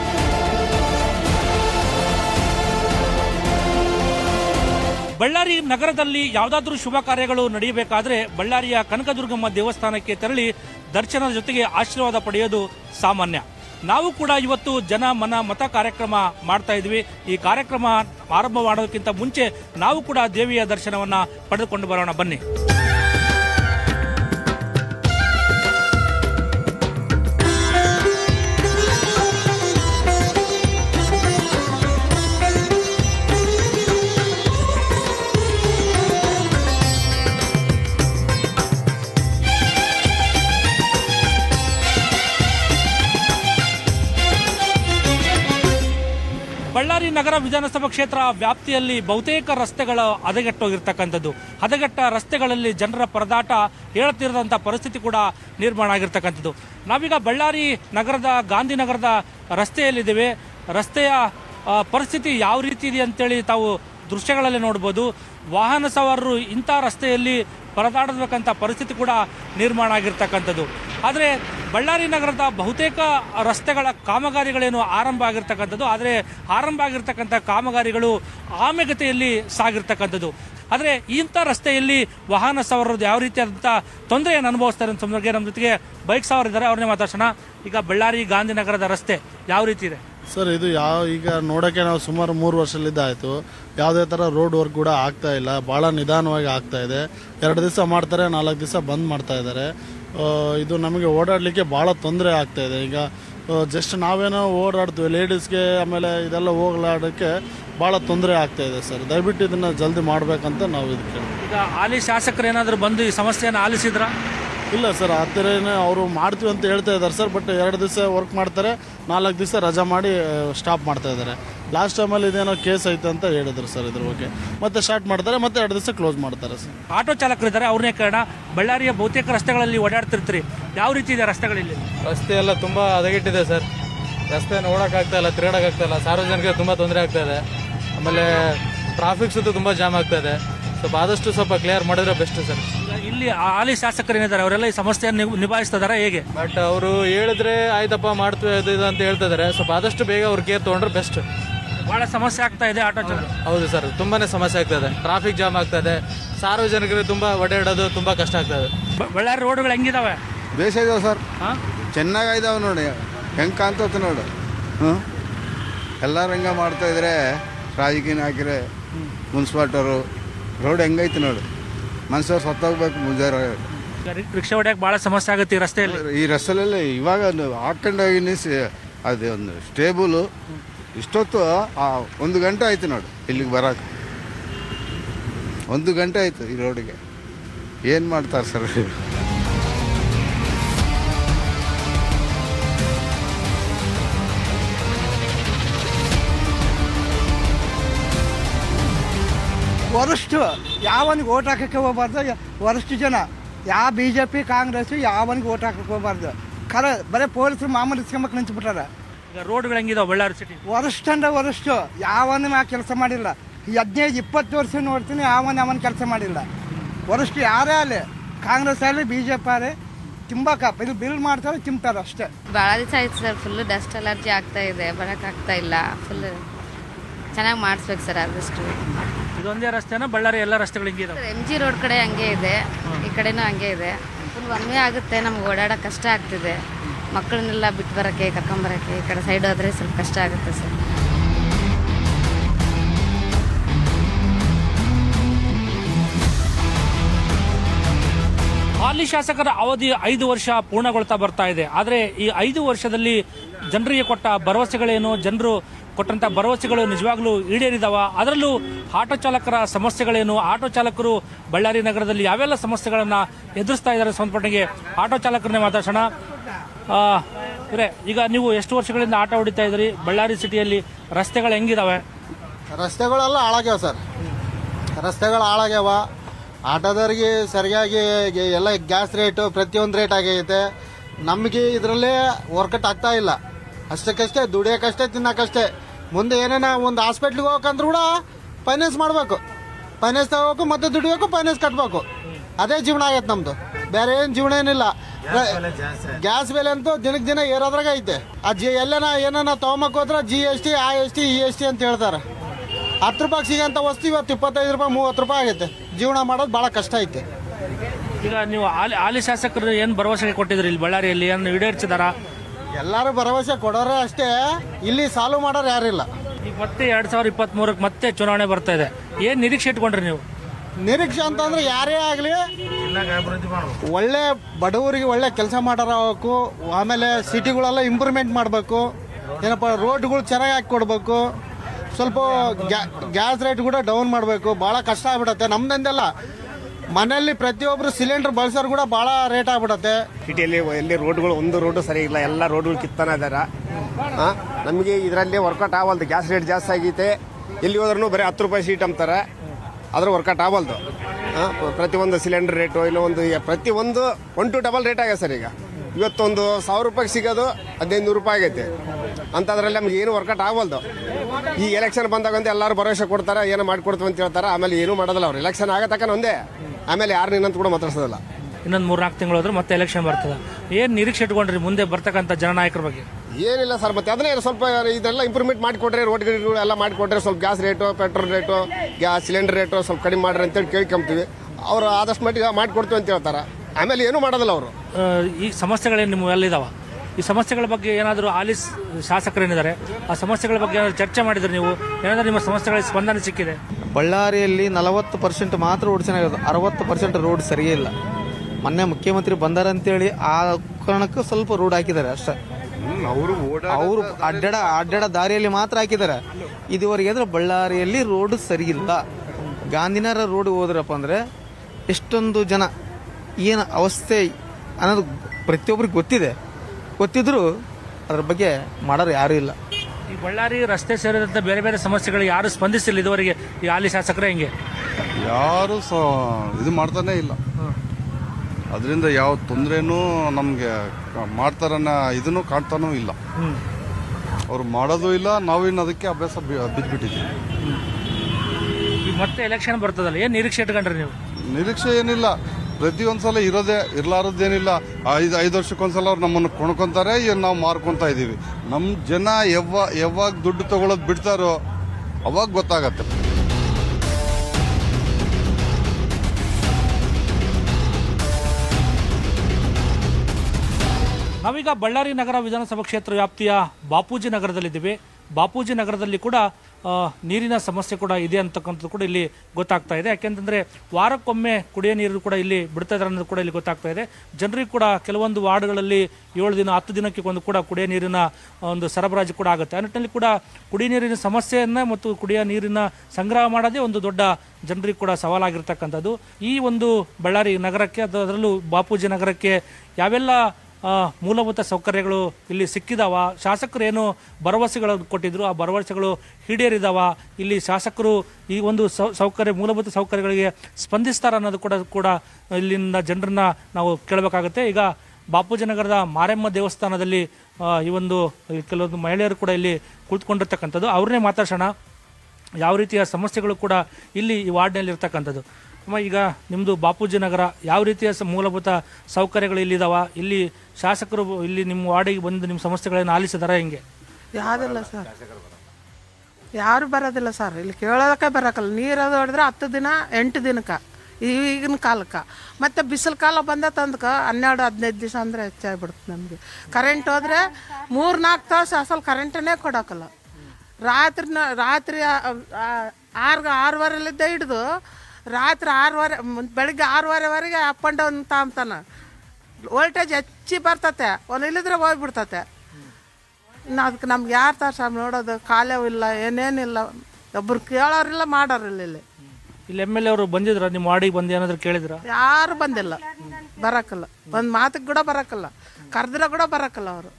ಬಳ್ಳಾರಿ ನಗರದಲ್ಲಿ ಯಾವುದಾದ್ರೂ ಶುಭ ಕಾರ್ಯಗಳು ನಡೆಯಬೇಕಾದ್ರೆ ಬಳ್ಳಾರಿಯ ಕನಕದುರ್ಗಮ್ಮ ದೇವಸ್ಥಾನಕ್ಕೆ ತೆರಳಿ ದರ್ಶನದ ಜೊತೆಗೆ ಆಶೀರ್ವಾದ ಪಡೆಯೋದು ಸಾಮಾನ್ಯ ನಾವು ಕೂಡ ಇವತ್ತು ಜನ ಮನ ಮತ ಕಾರ್ಯಕ್ರಮ ಮಾಡ್ತಾ ಇದ್ವಿ ಈ ಕಾರ್ಯಕ್ರಮ ಆರಂಭ ಮಾಡೋದಕ್ಕಿಂತ ಮುಂಚೆ ನಾವು ಕೂಡ ದೇವಿಯ ದರ್ಶನವನ್ನ ಪಡೆದುಕೊಂಡು ಬರೋಣ ಬನ್ನಿ ಬಳ್ಳಾರಿ ನಗರ ವಿಧಾನಸಭಾ ಕ್ಷೇತ್ರ ವ್ಯಾಪ್ತಿಯಲ್ಲಿ ಬಹುತೇಕ ರಸ್ತೆಗಳು ಹದಗೆಟ್ಟೋಗಿರ್ತಕ್ಕಂಥದ್ದು ಹದಗೆಟ್ಟ ರಸ್ತೆಗಳಲ್ಲಿ ಜನರ ಪರದಾಟ ಹೇಳ್ತಿರದಂಥ ಪರಿಸ್ಥಿತಿ ಕೂಡ ನಿರ್ಮಾಣ ಆಗಿರ್ತಕ್ಕಂಥದ್ದು ನಾವೀಗ ಬಳ್ಳಾರಿ ನಗರದ ಗಾಂಧಿನಗರದ ರಸ್ತೆಯಲ್ಲಿದ್ದೇವೆ ರಸ್ತೆಯ ಆ, ಪರಿಸ್ಥಿತಿ ಯಾವ ರೀತಿ ಇದೆ ಅಂತೇಳಿ ತಾವು ದೃಶ್ಯಗಳಲ್ಲಿ ನೋಡ್ಬೋದು ವಾಹನ ಸವಾರರು ಇಂಥ ರಸ್ತೆಯಲ್ಲಿ ಪರದಾಡಬೇಕಂತ ಪರಿಸ್ಥಿತಿ ಕೂಡ ನಿರ್ಮಾಣ ಆಗಿರ್ತಕ್ಕಂಥದ್ದು ಆದರೆ ಬಳ್ಳಾರಿ ನಗರದ ಬಹುತೇಕ ರಸ್ತೆಗಳ ಕಾಮಗಾರಿಗಳೇನು ಆರಂಭ ಆಗಿರ್ತಕ್ಕಂಥದ್ದು ಆದರೆ ಆರಂಭ ಆಗಿರ್ತಕ್ಕಂಥ ಕಾಮಗಾರಿಗಳು ಆಮೆಗತೆಯಲ್ಲಿ ಸಾಗಿರ್ತಕ್ಕಂಥದ್ದು ಆದರೆ ಇಂಥ ರಸ್ತೆಯಲ್ಲಿ ವಾಹನ ಸವಾರರು ಯಾವ ರೀತಿಯಾದಂಥ ತೊಂದರೆಯನ್ನು ಅನುಭವಿಸ್ತಾರೆ ಅಂತ ಸಂದರ್ಭಕ್ಕೆ ನಮ್ಮ ಜೊತೆಗೆ ಬೈಕ್ ಸವಾರ ಇದ್ದಾರೆ ಅವ್ರನ್ನೇ ಮಾತಾಡ್ಸೋಣ ಈಗ ಬಳ್ಳಾರಿ ಗಾಂಧಿನಗರದ ರಸ್ತೆ ಯಾವ ರೀತಿ ಇದೆ ಸರ್ ಇದು ಯಾವ ಈಗ ನೋಡೋಕ್ಕೆ ನಾವು ಸುಮಾರು ಮೂರು ವರ್ಷಲಿದ್ದ ಆಯಿತು ಯಾವುದೇ ಥರ ರೋಡ್ ವರ್ಕ್ ಕೂಡ ಆಗ್ತಾ ಇಲ್ಲ ಭಾಳ ನಿಧಾನವಾಗಿ ಆಗ್ತಾ ಇದೆ ಎರಡು ದಿವಸ ಮಾಡ್ತಾರೆ ನಾಲ್ಕು ದಿವಸ ಬಂದ್ ಮಾಡ್ತಾ ಇದ್ದಾರೆ ಆ, ಇದು ನಮಗೆ ಓಡಾಡಲಿಕ್ಕೆ ಭಾಳ ತೊಂದರೆ ಆಗ್ತಾ ಇದೆ ಈಗ ಜಸ್ಟ್ ನಾವೇನೋ ಓಡಾಡ್ತೀವಿ ಲೇಡೀಸ್ಗೆ ಆಮೇಲೆ ಇದೆಲ್ಲ ಹೋಗ್ಲಾಡೋಕ್ಕೆ ಭಾಳ ತೊಂದರೆ ಆಗ್ತಾ ಇದೆ ಸರ್ ದಯವಿಟ್ಟು ಇದನ್ನು ಜಲ್ದಿ ಮಾಡಬೇಕಂತ ನಾವು ಇದಕ್ಕೆ ಈಗ ಹಾಲಿ ಶಾಸಕರು ಏನಾದರೂ ಬಂದು ಈ ಸಮಸ್ಯೆಯನ್ನು ಆಲಿಸಿದ್ರ ಇಲ್ಲ ಸರ್ ಆ ಥರನೇ ಅವರು ಮಾಡ್ತೀವಿ ಅಂತ ಹೇಳ್ತಾ ಇದ್ದಾರೆ ಸರ್ ಬಟ್ ಎರಡು ದಿವಸ ವರ್ಕ್ ಮಾಡ್ತಾರೆ ನಾಲ್ಕು ದಿವಸ ರಜಾ ಮಾಡಿ ಸ್ಟಾಪ್ ಮಾಡ್ತಾ ಇದ್ದಾರೆ ಲಾಸ್ಟ್ ಟೈಮಲ್ಲಿ ಇದೇನೋ ಕೇಸ್ ಐತೆ ಅಂತ ಹೇಳಿದ್ರು ಸರ್ ಇದ್ರ ಬಗ್ಗೆ ಮತ್ತೆ ಸ್ಟಾರ್ಟ್ ಮಾಡ್ತಾರೆ ಮತ್ತೆ ಎರಡು ದಿವಸ ಕ್ಲೋಸ್ ಮಾಡ್ತಾರೆ ಸರ್ ಆಟೋ ಚಾಲಕರಿದ್ದಾರೆ ಅವ್ರನ್ನೇ ಕೇಳೋಣ ಬಳ್ಳಾರಿಯ ಬಹುತೇಕ ರಸ್ತೆಗಳಲ್ಲಿ ಓಡಾಡ್ತಿರ್ತೀರಿ ಯಾವ ರೀತಿ ಇದೆ ರಸ್ತೆಗಳಲ್ಲಿ ರಸ್ತೆ ಎಲ್ಲ ತುಂಬ ಹದಗೆಟ್ಟಿದೆ ಸರ್ ರಸ್ತೆ ನೋಡೋಕ್ಕಾಗ್ತಾ ಇಲ್ಲ ತಿರುಗಾಡೋಕ್ಕಾಗ್ತಾ ಇಲ್ಲ ಸಾರ್ವಜನಿಕರಿಗೆ ತುಂಬ ತೊಂದರೆ ಆಗ್ತಾ ಇದೆ ಆಮೇಲೆ ಟ್ರಾಫಿಕ್ ಸುತ್ತ ತುಂಬ ಜಾಮ್ ಆಗ್ತಾ ಇದೆ ಸ್ವಲ್ಪ ಆದಷ್ಟು ಸ್ವಲ್ಪ ಕ್ಲಿಯರ್ ಮಾಡಿದ್ರೆ ಬೆಸ್ಟ್ ಸರ್ ಈಗ ಇಲ್ಲಿ ಹಾಲಿ ಶಾಸಕರು ಏನಿದ್ದಾರೆ ಅವರೆಲ್ಲ ಈ ಸಮಸ್ಯೆಯನ್ನು ನಿಭ- ನಿಭಾಯಿಸ್ತಿದಾರಾ ಹೇಗೆ ಬಟ್ ಅವರು ಹೇಳಿದ್ರೆ ಆಯ್ತಪ್ಪ ಮಾಡ್ತೀವಿ ಅದು ಇದು ಅಂತ ಹೇಳ್ತಾ ಇದ್ದಾರೆ ಸ್ವಲ್ಪ ಆದಷ್ಟು ಬೇಗ ಅವ್ರು ಕೇರ್ ತೊಗೊಂಡ್ರೆ ಬೆಸ್ಟ್ ಬಹಳ ಸಮಸ್ಯೆ ಆಗ್ತಾ ಇದೆ ಆಟೋ ಚಾಲಕ ಹೌದು ಸರ್ ತುಂಬಾನೇ ಸಮಸ್ಯೆ ಆಗ್ತಾ ಇದೆ ಟ್ರಾಫಿಕ್ ಜಾಮ್ ಆಗ್ತಾ ಇದೆ ಸಾರ್ವಜನಿಕರಿಗೆ ತುಂಬ ಓಡಾಡೋದು ತುಂಬ ಕಷ್ಟ ಆಗ್ತಾ ಇದೆ ಬ- ಬಳ್ಳಾರಿ ರೋಡ್ಗಳು ಹೆಂಗಿದಾವೆ ಬೇಸ ಇದಾವೆ ಸರ್ ಹಾಂ ಚೆನ್ನಾಗಿದಾವೆ ನೋಡಿ ಹೆಂಗೆ ಕಾಣ್ತತೆ ನೋಡು ಹ್ಞೂ ಎಲ್ಲರೂ ಹಂಗೆ ಮಾಡ್ತಾ ಇದ್ರೆ ರಾಜಕೀಯ ಹಾಕಿದ್ರೆ ಮುನ್ಸಿಪಾಲ್ಟವರು ರೋಡ್ ಹೆಂಗೈತೆ ನೋಡು ಮನುಷ್ಯರು ಸತ್ತೋಗ್ಬೇಕು ಮುಂಜಾನೆ ಈಗ ರಿ- ರಿಕ್ಷಾ ಹೊಡ್ಯಕ್ಕೆ ಬಹಳ ಸಮಸ್ಯೆ ಆಗುತ್ತೆ ಈ ರಸ್ತೆಯಲ್ಲಿ ಈ ರಸ್ತೆಯಲ್ಲಿ ಇವಾಗ ಒಂದು ಹಾಕೊಂಡೋಗಿ ನಿಲ್ಸಿ ಅದು ಒಂದು ಸ್ಟೇಬಲು ಇಷ್ಟೊತ್ತು ಆ ಒಂದು ಗಂಟೆ ಆಯ್ತು ನೋಡಿ ಇಲ್ಲಿಗೆ ಬರೋಕೆ ಒಂದು ಗಂಟೆ ಆಯ್ತು ಈ ರೋಡಿಗೆ ಏನು ಮಾಡ್ತಾರೆ ಸರ್ ವರಿಷ್ಠ ಯಾವನಿಗೆ ಓಟ್ ಹಾಕಕ್ಕೆ ಹೋಗ್ಬಾರ್ದು ಯ- ವರಿಷ್ಠ ಜನ ಯಾವ ಬಿ ಜೆ ಪಿ ಕಾಂಗ್ರೆಸ್ ಯಾವನಿಗೆ ಓಟ್ ಹಾಕಕ್ಕೆ ಹೋಗ್ಬಾರ್ದು ಖರ ಬರೀ ಪೊಲೀಸರು ಮಾಮೂಲಿ ಇಸ್ಕೊಂಬಕ್ಕೆ ನಿಂತ್ಬಿಟ್ಟಾರ ಈಗ ರೋಡ್ಗಳು ಹೆಂಗಿದಾವೆ ಬಳ್ಳಾರಿ ಸಿಟಿ ವರಿಷ್ಠ ಅಂದ್ರೆ ವರಿಷ್ಠ ಯಾವನು ಆ ಕೆಲಸ ಮಾಡಿಲ್ಲ ಈ ಹದಿನೈದು ಇಪ್ಪತ್ತು ವರ್ಷ ನೋಡ್ತೀನಿ ಯಾವನ ಅವನ ಕೆಲಸ ಮಾಡಿಲ್ಲ ವರಿಷ್ಠ ಯಾರೇ ಆಗಲಿ ಕಾಂಗ್ರೆಸ್ ಆಗಲಿ ಬಿ ಜೆ ಪಿ ಆಗಲಿ ತಿಂಬಕ ಬಿಲ್ ಬಿಲ್ ಮಾಡ್ತಾರೆ ತಿಂತಾರೆ ಅಷ್ಟೇ ಭಾಳ ದಿವಸ ಆಯ್ತು ಸರ್ ಫುಲ್ಲು ಡಸ್ಟ್ ಅಲರ್ಜಿ ಆಗ್ತಾ ಇದೆ ಬರೋಕ್ಕಾಗ್ತಾ ಇಲ್ಲ ಫುಲ್ ಚೆನ್ನಾಗಿ ಮಾಡಿಸ್ಬೇಕು ಸರ್ ಆದಷ್ಟು ಇದೊಂದೇ ರಸ್ತೆನ ಬಳ್ಳಾರಿ ಎಲ್ಲ ರಸ್ತೆಗಳು ಹಿಂಗಿದಾವೆ ಎಮ್ ಜಿ ರೋಡ್ ಕಡೆ ಹಂಗೆ ಇದೆ ಈ ಕಡೆನೂ ಹಂಗೆ ಇದೆ ಫುಲ್ ಒನ್ ವೇ ಆಗುತ್ತೆ ನಮ್ಗೆ ಓಡಾಡೋಕೆ ಕಷ್ಟ ಆಗ್ತಿದೆ ಮಕ್ಕಳನ್ನೆಲ್ಲ ಬಿಟ್ಟು ಬರೋಕ್ಕೆ ಕರ್ಕೊಂಬರೋಕ್ಕೆ ಈ ಕಡೆ ಸೈಡ್ ಹೋದ್ರೆ ಸ್ವಲ್ಪ ಕಷ್ಟ ಆಗುತ್ತೆ ಸರ್ ಹಾಲಿ ಶಾಸಕರ ಅವಧಿ ಐದು ವರ್ಷ ಪೂರ್ಣಗೊಳ್ತಾ ಬರ್ತಾ ಇದೆ ಆದರೆ ಈ ಐದು ವರ್ಷದಲ್ಲಿ ಜನರಿಗೆ ಕೊಟ್ಟ ಭರವಸೆಗಳೇನು ಜನರು ಕೊಟ್ಟಂತ ಭರವಸೆಗಳು ನಿಜವಾಗ್ಲೂ ಈಡೇರಿದಾವ ಅದರಲ್ಲೂ ಆಟೋ ಚಾಲಕರ ಸಮಸ್ಯೆಗಳೇನು ಆಟೋ ಚಾಲಕರು ಬಳ್ಳಾರಿ ನಗರದಲ್ಲಿ ಯಾವೆಲ್ಲ ಸಮಸ್ಯೆಗಳನ್ನ ಎದುರಿಸ್ತಾ ಇದ್ದಾರೆ ಸಂಬಂಧಪಟ್ಟಂಗೆ ಆಟೋ ಚಾಲಕರನ್ನೇ ಮಾತಾಡ್ಸೋಣ ಆ, ಇವ್ರೆ ಈಗ ನೀವು ಎಷ್ಟು ವರ್ಷಗಳಿಂದ ಆಟೋ ಹೊಡಿತಾ ಇದ್ರಿ ಬಳ್ಳಾರಿ ಸಿಟಿಯಲ್ಲಿ ರಸ್ತೆಗಳು ಹೆಂಗಿದಾವೆ ರಸ್ತೆಗಳೆಲ್ಲ ಹಾಳಾಗ್ಯಾವ ಸರ್ ರಸ್ತೆಗಳು ಹಾಳಾಗ್ಯಾವ ಆಟೋದವ್ರಿಗೆ ಸರಿಯಾಗಿ ಗೆ- ಎಲ್ಲ ಗ್ಯಾಸ್ ರೇಟು ಪ್ರತಿಯೊಂದು ರೇಟ್ ಆಗೈತೆ ನಮಗೆ ಇದರಲ್ಲೇ ವರ್ಕೌಟ್ ಆಗ್ತಾ ಇಲ್ಲ ಅಷ್ಟಕ್ಕಷ್ಟೇ ದುಡಿಯೋಕ್ಕಷ್ಟೇ ತಿನ್ನೋಕ್ಕಷ್ಟೇ ಮುಂದೆ ಏನೇನ ಒಂದು ಹಾಸ್ಪಿಟ್ಲಿಗೆ ಹೋಗಕ್ಕಂದ್ರೂ ಕೂಡ ಫೈನಾನ್ಸ್ ಮಾಡಬೇಕು ಫೈನಾನ್ಸ್ ತಗೋಬೇಕು ಮತ್ತೆ ದುಡಿಬೇಕು ಫೈನಾನ್ಸ್ ಕಟ್ಟಬೇಕು ಅದೇ ಜೀವನ ಆಗೈತೆ ನಮ್ಮದು ಬೇರೆ ಏನು ಜೀವನ ಏನಿಲ್ಲ ಗ್ಯಾಸ್ ಬೆಲೆ ಅಂತೂ ದಿನಕ್ಕೆ ದಿನ ಏರೋದ್ರಾಗ ಐತೆ ಆ ಜಿ ಎಲ್ಲನ ಏನಾನ ತಗೊಂಬಕ್ ಹೋದ್ರೆ ಜಿ ಎಸ್ ಟಿ ಆ S T E S T ಅಂತ ಹೇಳ್ತಾರೆ ಹತ್ತು ರೂಪಾಯಿ ಸಿಗೋಂಥ ವಸ್ತು ಇವತ್ತು ಇಪ್ಪತ್ತೈದು ರೂಪಾಯಿ ಮೂವತ್ತು ರೂಪಾಯಿ ಆಗೈತೆ ಜೀವನ ಮಾಡೋದು ಭಾಳ ಕಷ್ಟ ಐತೆ ಈಗ ನೀವು ಹಾಲಿ ಹಾಲಿ ಶಾಸಕರು ಏನು ಭರವಸೆ ಕೊಟ್ಟಿದ್ರಿ ಇಲ್ಲಿ ಬಳ್ಳಾರಿಯಲ್ಲಿ ಏನು ಈಡೇರಿಸಿದಾರಾ ಎಲ್ಲರೂ ಭರವಸೆ ಕೊಡೋರೆ ಅಷ್ಟೇ ಇಲ್ಲಿ ಸಾಲ್ವ್ ಮಾಡೋರು ಯಾರಿಲ್ಲ ಈಗ ಮತ್ತೆ ಎರಡ್ ಸಾವಿರದ ಇಪ್ಪತ್ತ್ ಮೂರಕ್ಕೆ ಮತ್ತೆ ಚುನಾವಣೆ ಬರ್ತಾ ಇದೆ ಏನ್ ನಿರೀಕ್ಷೆ ಇಟ್ಕೊಂಡ್ರಿ ನೀವು ನಿರೀಕ್ಷೆ ಅಂತಂದ್ರೆ ಯಾರೇ ಆಗಲಿ ಒಳ್ಳೆ ಬಡವರಿಗೆ ಒಳ್ಳೆ ಕೆಲಸ ಮಾಡೋರಾಗಬೇಕು ಆಮೇಲೆ ಸಿಟಿಗಳೆಲ್ಲ ಇಂಪ್ರೂವ್ಮೆಂಟ್ ಮಾಡಬೇಕು ಏನಪ್ಪ ರೋಡ್ಗಳು ಚೆನ್ನಾಗಿ ಹಾಕಿ ಕೊಡಬೇಕು ಸ್ವಲ್ಪ ಗ್ಯಾಸ್ ರೇಟ್ ಕೂಡ ಡೌನ್ ಮಾಡಬೇಕು ಭಾಳ ಕಷ್ಟ ಆಗ್ಬಿಡತ್ತೆ ನಮ್ದಂದೆಲ್ಲ ಮನೆಯಲ್ಲಿ ಪ್ರತಿಯೊಬ್ಬರು ಸಿಲಿಂಡರ್ ಬಳಸೋರು ಕೂಡ ಭಾಳ ರೇಟ್ ಆಗ್ಬಿಡತ್ತೆ ಸಿಟಿಯಲ್ಲಿ ಎಲ್ಲಿ ರೋಡ್ಗಳು ಒಂದು ರೋಡು ಸರಿ ಇಲ್ಲ ಎಲ್ಲ ರೋಡ್ಗಳು ಕಿತ್ತಾನ ಇದಾರ ನಮಗೆ ಇದರಲ್ಲಿ ವರ್ಕೌಟ್ ಆಗವಲ್ದು ಗ್ಯಾಸ್ ರೇಟ್ ಜಾಸ್ತಿ ಆಗೈತೆ ಎಲ್ಲಿ ಹೋದ್ರೂ ಬರೀ ಹತ್ತು ರೂಪಾಯಿ ಸೀಟ್ ಅಂತಾರೆ ಅದ್ರ ವರ್ಕೌಟ್ ಆಗವಲ್ದು ಆ, ಪ್ರತಿಯೊಂದು ಸಿಲಿಂಡರ್ ರೇಟು ಇಲ್ಲ ಒಂದು ಪ್ರತಿಯೊಂದು ಒನ್ ಟು ಡಬಲ್ ರೇಟ್ ಆಗಿದೆ ಸರ್ ಈಗ ಇವತ್ತೊಂದು ಸಾವಿರ ರೂಪಾಯಿಗೆ ಸಿಗೋದು ಹದಿನೈದು ನೂರು ರೂಪಾಯಿ ಆಗೈತೆ ಅಂಥದ್ರಲ್ಲಿ ನಮ್ಗೆ ಏನು ವರ್ಕೌಟ್ ಆಗವಲ್ದು ಈ ಎಲೆಕ್ಷನ್ ಬಂದಾಗಂತ ಎಲ್ಲರೂ ಭರವಸೆ ಕೊಡ್ತಾರೆ ಏನೋ ಮಾಡ್ಕೊಡ್ತೀವಿ ಅಂತ ಹೇಳ್ತಾರೆ ಆಮೇಲೆ ಏನೂ ಮಾಡೋದಿಲ್ಲ ಅವ್ರು ಎಲೆಕ್ಷನ್ ಆಗೋ ತಕ್ಕ ಒಂದೇ ಆಮೇಲೆ ಯಾರು ನಿನ್ನಂತ ಕೂಡ ಮಾತಾಡ್ಸೋದಿಲ್ಲ ಇನ್ನೊಂದು ಮೂರ್ನಾಲ್ಕು ತಿಂಗಳು ಹೋದ್ರೆ ಮತ್ತೆ ಎಲೆಕ್ಷನ್ ಬರ್ತದೆ ಏನು ನಿರೀಕ್ಷೆ ಇಟ್ಕೊಂಡ್ರಿ ಮುಂದೆ ಬರ್ತಕ್ಕಂಥ ಜನನಾಯಕರ ಬಗ್ಗೆ ಏನಿಲ್ಲ ಸರ್ ಮತ್ತೆ ಅದನ್ನೇ ಸ್ವಲ್ಪ ಇದೆಲ್ಲ ಇಂಪ್ರೂವ್ಮೆಂಟ್ ಮಾಡಿಕೊಡ್ರಿ ರೋಡ್ ಗಿಡಗಳು ಎಲ್ಲ ಮಾಡಿಕೊಡ್ರಿ ಸ್ವಲ್ಪ gas rate petrol rate gas cylinder rate ಸ್ವಲ್ಪ ಕಡಿಮೆ ಮಾಡ್ರಿ ಅಂತೇಳಿ ಕೇಳ್ಕೊಂತೀವಿ ಅವರು ಆದಷ್ಟು ಮಟ್ಟಿಗೆ ಮಾಡಿಕೊಡ್ತೀವಿ ಅಂತ ಹೇಳ್ತಾರೆ ಆಮೇಲೆ ಏನೂ ಮಾಡೋದಿಲ್ಲ ಅವರು ಆ, ಈ ಸಮಸ್ಯೆಗಳೇನು ನಿಮ್ಮ ಎಲ್ಲಿದಾವ ಈ ಸಮಸ್ಯೆಗಳ ಬಗ್ಗೆ ಏನಾದರೂ ಹಾಲಿ ಸ್- ಶಾಸಕರೇನಿದ್ದಾರೆ ಆ ಸಮಸ್ಯೆಗಳ ಬಗ್ಗೆ ಏನಾದರೂ ಚರ್ಚೆ ಮಾಡಿದ್ರೆ ನೀವು ಏನಾದರೂ ನಿಮ್ಮ ಸಮಸ್ಯೆಗಳಿಗೆ ಸ್ಪಂದನೆ ಸಿಕ್ಕಿದೆ ಬಳ್ಳಾರಿಯಲ್ಲಿ ನಲವತ್ತು ಪರ್ಸೆಂಟ್ ಮಾತ್ರ ರೋಡ್ ಚೆನ್ನಾಗಿರೋದು ಅರವತ್ತು ಪರ್ಸೆಂಟ್ ರೋಡ್ ಸರಿಯೇ ಇಲ್ಲ ಮೊನ್ನೆ ಮುಖ್ಯಮಂತ್ರಿ ಬಂದಾರಂತೇಳಿ ಆ ಕಾರಣಕ್ಕೂ ಸ್ವಲ್ಪ ರೋಡ್ ಹಾಕಿದ್ದಾರೆ ಅಷ್ಟೇ ಅವರು ಅವರು ಅಡ್ಡಾಡ ಅಡ್ಡಾಡ ದಾರಿಯಲ್ಲಿ ಮಾತ್ರ ಹಾಕಿದ್ದಾರೆ ಇದುವರೆಗೆ ಅಂದ್ರೆ ಬಳ್ಳಾರಿಯಲ್ಲಿ ರೋಡ್ ಸರಿ ಇಲ್ಲ ಗಾಂಧಿನಗರ ರೋಡ್ ಹೋದ್ರಪ್ಪ ಅಂದ್ರೆ ಎಷ್ಟೊಂದು ಜನ ಏನು ಅವಸ್ಥೆ ಅನ್ನೋದು ಪ್ರತಿಯೊಬ್ಬರಿಗೆ ಗೊತ್ತಿದೆ ಗೊತ್ತಿದ್ರು ಅದ್ರ ಬಗ್ಗೆ ಮಾಡೋರು ಯಾರೂ ಇಲ್ಲ ಈ ಬಳ್ಳಾರಿ ರಸ್ತೆ ಸೇರಿದಂತೆ ಬೇರೆ ಬೇರೆ ಸಮಸ್ಯೆಗಳು ಯಾರು ಸ್ಪಂದಿಸಿಲ್ಲ ಇದುವರೆಗೆ ಈ ಹಾಲಿ ಶಾಸಕರೇ ಹಿಂಗೆ ಯಾರು ಸ ಇದು ಮಾಡ್ತಾನೆ ಇಲ್ಲ ಅದರಿಂದ ಯಾವ ತೊಂದರೆನೂ ನಮಗೆ ಮಾಡ್ತಾರನ್ನ ಇದನ್ನು ಕಾಣ್ತಾನೂ ಇಲ್ಲ ಅವ್ರು ಮಾಡೋದು ಇಲ್ಲ ನಾವಿನ್ನು ಅದಕ್ಕೆ ಅಭ್ಯಾಸ ಬಿ- ಬಿದ್ದ್ಬಿಟ್ಟಿದ್ದೀವಿ ಈಗ ಮತ್ತೆ ಎಲೆಕ್ಷನ್ ಬರ್ತದಲ್ಲ ಏನು ನಿರೀಕ್ಷೆ ಇಟ್ಕೊಂಡ್ರಿ ನೀವು ನಿರೀಕ್ಷೆ ಏನಿಲ್ಲ ಪ್ರತಿಯೊಂದ್ಸಲ ಇರೋದೇ ಇರ್ಲಾರದ್ದೇನಿಲ್ಲ ಐದು ಐದು ವರ್ಷಕ್ಕೊಂದ್ಸಲ ಅವ್ರು ನಮ್ಮನ್ನು ಕೊಂಡ್ಕೊಂತಾರೆ ಏನು ನಾವು ಮಾರ್ಕೊಂತ ಇದ್ದೀವಿ ನಮ್ಮ ಜನ ಯಾವಾಗ ಯಾವಾಗ ದುಡ್ಡು ತಗೊಳ್ಳೋದು ಬಿಡ್ತಾರೋ ಅವಾಗ ಗೊತ್ತಾಗತ್ತೆ ನಾವೀಗ ಬಳ್ಳಾರಿ ನಗರ ವಿಧಾನಸಭಾ ಕ್ಷೇತ್ರ ವ್ಯಾಪ್ತಿಯ ಬಾಪೂಜಿ ನಗರದಲ್ಲಿದ್ದೀವಿ ಬಾಪೂಜಿ ನಗರದಲ್ಲಿ ಕೂಡ ಆ, ನೀರಿನ ಸಮಸ್ಯೆ ಕೂಡ ಇದೆ ಅಂತಕ್ಕಂಥದ್ದು ಕೂಡ ಇಲ್ಲಿ ಗೊತ್ತಾಗ್ತಾ ಇದೆ ಯಾಕೆಂತಂದ್ರೆ ವಾರಕ್ಕೊಮ್ಮೆ ಕುಡಿಯೋ ನೀರು ಕೂಡ ಇಲ್ಲಿ ಬಿಡ್ತಾ ಇದ್ದಾರೆ ಅನ್ನೋದು ಕೂಡ ಇಲ್ಲಿ ಗೊತ್ತಾಗ್ತಾ ಇದೆ ಜನರಿಗೆ ಕೂಡ ಕೆಲವೊಂದು ವಾರ್ಡ್ಗಳಲ್ಲಿ ಏಳು ದಿನ ಹತ್ತು ದಿನಕ್ಕೆ ಒಂದು ಕೂಡ ಕುಡಿಯೋ ನೀರಿನ ಒಂದು ಸರಬರಾಜು ಕೂಡ ಆಗುತ್ತೆ ಆ ನಿಟ್ಟಿನಲ್ಲಿ ಕೂಡ ಕುಡಿಯ ನೀರಿನ ಸಮಸ್ಯೆಯನ್ನ ಮತ್ತು ಕುಡಿಯೋ ನೀರಿನ ಸಂಗ್ರಹ ಮಾಡೋದೇ ಒಂದು ದೊಡ್ಡ ಜನರಿಗೆ ಕೂಡ ಸವಾಲಾಗಿರ್ತಕ್ಕಂಥದ್ದು ಈ ಒಂದು ಬಳ್ಳಾರಿ ನಗರಕ್ಕೆ ಅದು ಅದರಲ್ಲೂ ಬಾಪೂಜಿ ನಗರಕ್ಕೆ ಯಾವೆಲ್ಲ ಆ, ಮೂಲಭೂತ ಸೌಕರ್ಯಗಳು ಇಲ್ಲಿ ಸಿಕ್ಕಿದಾವ ಶಾಸಕರು ಏನು ಭರವಸೆಗಳು ಕೊಟ್ಟಿದ್ರು ಆ ಭರವಸೆಗಳು ಈಡೇರಿದಾವ ಇಲ್ಲಿ ಶಾಸಕರು ಈ ಒಂದು ಸೌ- ಸೌಕರ್ಯ ಮೂಲಭೂತ ಸೌಕರ್ಯಗಳಿಗೆ ಸ್ಪಂದಿಸ್ತಾರ ಅನ್ನೋದು ಕೂಡ ಕೂಡ ಇಲ್ಲಿಂದ ಜನರನ್ನ ನಾವು ಕೇಳಬೇಕಾಗುತ್ತೆ ಈಗ ಬಾಪೂಜಿ ನಗರದ ಮಾರೆಮ್ಮ ದೇವಸ್ಥಾನದಲ್ಲಿ ಆ, ಈ ಒಂದು ಕೆಲವೊಂದು ಮಹಿಳೆಯರು ಕೂಡ ಇಲ್ಲಿ ಕುಳಿತುಕೊಂಡಿರ್ತಕ್ಕಂಥದ್ದು ಅವ್ರನ್ನೇ ಮಾತಾಡ್ಸೋಣ ಯಾವ ರೀತಿಯ ಸಮಸ್ಯೆಗಳು ಕೂಡ ಇಲ್ಲಿ ಈ ವಾರ್ಡ್ನಲ್ಲಿ ಇರ್ತಕ್ಕಂಥದ್ದು ಅಮ್ಮ ಈಗ ನಿಮ್ಮದು ಬಾಪೂಜಿ ನಗರ ಯಾವ ರೀತಿಯ ಸ- ಮೂಲಭೂತ ಸೌಕರ್ಯಗಳು ಇಲ್ಲಿದಾವ ಇಲ್ಲಿ ಶಾಸಕರು ಇಲ್ಲಿ ನಿಮ್ಮ ವಾರ್ಡಿಗೆ ಬಂದು ನಿಮ್ಮ ಸಮಸ್ಯೆಗಳನ್ನು ಆಲಿಸಿದಾರ ಹೆಂಗೆ ಯಾವುದಿಲ್ಲ ಸರ್ ಯಾರು ಬರೋದಿಲ್ಲ ಸರ್ ಇಲ್ಲಿ ಕೇಳೋದಕ್ಕೆ ಬರೋಕಲ್ಲ ನೀರು ಅದು ಹೊಡೆದ್ರೆ ಹತ್ತು ದಿನ ಎಂಟು ದಿನಕ್ಕೆ ಈಗಿನ ಕಾಲಕ್ಕೆ ಮತ್ತು ಬಿಸಿಲು ಕಾಲ ಬಂದ ತಂದಕ ಹನ್ನೆರಡು ಹದಿನೈದು ದಿವಸ ಅಂದರೆ ಹೆಚ್ಚಾಗ್ಬಿಡುತ್ತೆ ನಮಗೆ ಕರೆಂಟ್ ಹೋದ್ರೆ ಮೂರು ನಾಲ್ಕು ತಾಸು ಅಸಲು ಕರೆಂಟನ್ನೇ ಕೊಡೋಕ್ಕಲ್ಲ ರಾತ್ರಿನ ರಾತ್ರಿ ಆ- ಆ- ಆರು ಆರೂವರೆಲಿದ್ದ ಹಿಡಿದು ರಾತ್ರಿ ಆರೂವರೆ ಮ್- ಬೆಳಿಗ್ಗೆ ಆರೂವರೆವರೆಗೆ ಅಪ್ ಆ್ಯಂಡ್ ಡೌನ್ ತಾಂತಾನೆ ವೋಲ್ಟೇಜ್ ಹೆಚ್ಚಿ ಬರ್ತತೆ ಒಂದು ಇಲ್ಲಿದ್ರೆ ಹೋಗ್ಬಿಡ್ತತೆ ಇನ್ನು ಅದಕ್ಕೆ ನಮ್ಗೆ ಯಾರು ತರ ಸರ್ ನೋಡೋದು ಕಾಲೇವು ಇಲ್ಲ ಏನೇನಿಲ್ಲ ಒಬ್ರು ಕೇಳೋರಿಲ್ಲ ಮಾಡೋರಿಲ್ಲ ಇಲ್ಲಿ ಇಲ್ಲಿ ಎಮ್ ಎಲ್ ಎ ಅವರು ಬಂದಿದ್ರ ನಿಮ್ಮ ವಾರ್ಡಿಗೆ ಬಂದು ಏನಾದ್ರು ಕೇಳಿದ್ರ ಯಾರು ಬಂದಿಲ್ಲ ಬರಕ್ಕಲ್ಲ ಒಂದು ಮಾತಿಗೆ ಕೂಡ ಬರಕ್ಕಲ್ಲ ಕರೆದ್ರೆ ಕೂಡ ಬರಕ್ಕಲ್ಲ ಅವರು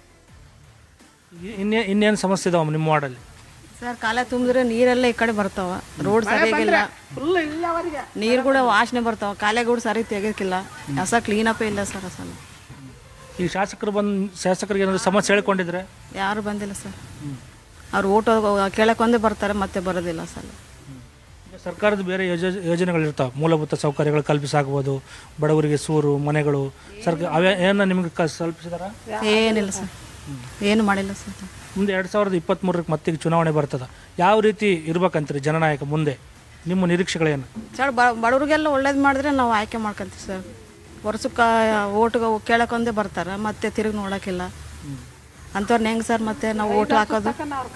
ಇನ್ನೇ ಇನ್ನೇನು ಸಮಸ್ಯೆ ಇದಾವ ನಿಮ್ಮ ವಾರ್ಡಲ್ಲಿ ಸರ್ ಕಾಲ ತುಂಬಿದ್ರೆ ನೀರೆಲ್ಲ ಈ ಕಡೆ ಬರ್ತಾವ ರೋಡ್ ಸರಿಯಾಗಿಲ್ಲ ನೀರು ಕೂಡ ವಾಸನೆ ಬರ್ತಾವ ಕಾಲೆ ಕೂಡ ಸರಿ ತೆಗಿಯಕ್ಕಿಲ್ಲ ಹೊಸ ಕ್ಲೀನಪ್ ಇಲ್ಲ ಸರ್ ಅಸಲು ಈ ಶಾಸಕರು ಬಂದು ಶಾಸಕರಿಗೆ ಏನಾದ್ರು ಸಮಸ್ಯೆ ಹೇಳ್ಕೊಂಡಿದ್ರೆ ಯಾರು ಬಂದಿಲ್ಲ ಸರ್ ಅವ್ರು ಓಟ್ ಕೇಳಕ್ಕೆ ಒಂದೇ ಬರ್ತಾರೆ ಮತ್ತೆ ಬರೋದಿಲ್ಲ ಸರ್ ಈಗ ಸರ್ಕಾರದ ಬೇರೆ ಯೋಜ ಯೋಜನೆಗಳಿರ್ತಾವೆ ಮೂಲಭೂತ ಸೌಕರ್ಯಗಳು ಕಲ್ಪಿಸಾಗ್ಬೋದು ಬಡವರಿಗೆ ಸೂರು ಮನೆಗಳು ಸರ್ಕಾರ ಅವೇ ಏನ ನಿಮ್ಗೆ ಕ ಕಲ್ಪಿಸಿದಾರ ಏನಿಲ್ಲ ಸರ್ ಏನು ಮಾಡಿಲ್ಲ ಸರ್ ಮುಂದೆ ಎರಡು ಸಾವಿರದ ಇಪ್ಪತ್ತ್ಮೂರಕ್ಕೆ ಮತ್ತೀಗ ಚುನಾವಣೆ ಬರ್ತದ ಯಾವ ರೀತಿ ಇರ್ಬೇಕಂತೀರಿ ಜನನಾಯಕ ಮುಂದೆ ನಿಮ್ಮ ನಿರೀಕ್ಷೆಗಳೇನು ಸರ್ ಬಡವ್ರಿಗೆಲ್ಲ ಒಳ್ಳೇದು ಮಾಡಿದ್ರೆ ನಾವು ಆಯ್ಕೆ ಮಾಡ್ಕೊಂತೀವಿ ಸರ್ ವರ್ಷಕ್ಕೆ ಓಟ್ಗೆ ಕೇಳಕ್ಕೊಂದೇ ಬರ್ತಾರೆ ಮತ್ತೆ ತಿರುಗಿ ನೋಡೋಕ್ಕಿಲ್ಲ ಅಂಥವ್ರನ್ನ ಹೆಂಗೆ ಸರ್ ಮತ್ತೆ ನಾವು ಓಟ್ ಹಾಕೋದು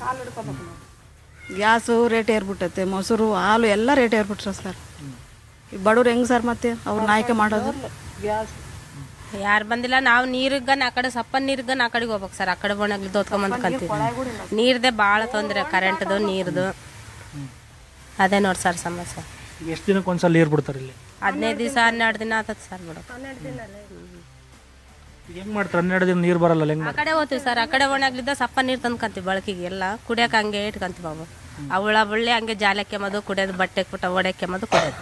ಗ್ಯಾಸು ರೇಟ್ ಏರ್ಬಿಟ್ಟೈತೆ ಮೊಸರು ಹಾಲು ಎಲ್ಲ ರೇಟ್ ಏರ್ಬಿಟ್ರ ಸರ್ ಈ ಬಡವ್ರು ಹೆಂಗೆ ಸರ್ ಮತ್ತೆ ಅವ್ರನ್ನ ಆಯ್ಕೆ ಮಾಡೋದು ಯಾರು ಬಂದಿಲ್ಲ ನಾವು ನೀರಿಗನ್ ಆ ಕಡೆ ಸಪ್ಪನ್ ನೀರಿಗನ್ ಆ ಕಡೆಗೆ ಹೋಗ್ಬೇಕು ಸರ್ ಆ ಕಡೆ ಬೋಣಾಗ್ಲಿ ದೋತ್ಕೊಂಬಂದು ಕಂತೀವಿ ನೀರ್ದೇ ಭಾಳ ತೊಂದರೆ ಕರೆಂಟ್ದು ನೀರ್ದು ಅದೇ ನೋಡಿ ಸರ್ ಸಮಸ್ಯೆ ಎಷ್ಟು ದಿನಕ್ಕೆ ಒಂದ್ಸಲ ನೀರು ಬಿಡ್ತಾರೆ ಇಲ್ಲಿ ಹದಿನೈದು ದಿವಸ ಹನ್ನೆರಡು ದಿನ ಆತತ್ ಸರ್ ಬಿಡೋಕೆ ಹೆಂಗ್ ಮಾಡ್ತಾರೆ ಹನ್ನೆರಡು ದಿನ ನೀರು ಬರಲ್ಲ ಹೆಂಗ್ ಆ ಕಡೆ ಹೋಗ್ತೀವಿ ಸರ್ ಆ ಕಡೆ ಒಣಗ್ಲಿದ್ದ ಸಪ್ಪ ನೀರು ತಂದ್ಕಂತೀವಿ ಬಳಕೆಗೆ ಎಲ್ಲ ಕುಡಿಯಕ್ಕೆ ಹಂಗೆ ಇಟ್ಕೊಂತೀವಿ ಅವು ಅವಳ ಬಳ್ಳಿ ಹಂಗೆ ಜಾಲಕ್ಕೆ ಮದು ಕುಡಿಯೋದು ಬಟ್ಟೆ ಪುಟ್ಟ ಒಡೆಕ್ಕೆ ಮದು ಕುಡಿಯೋದು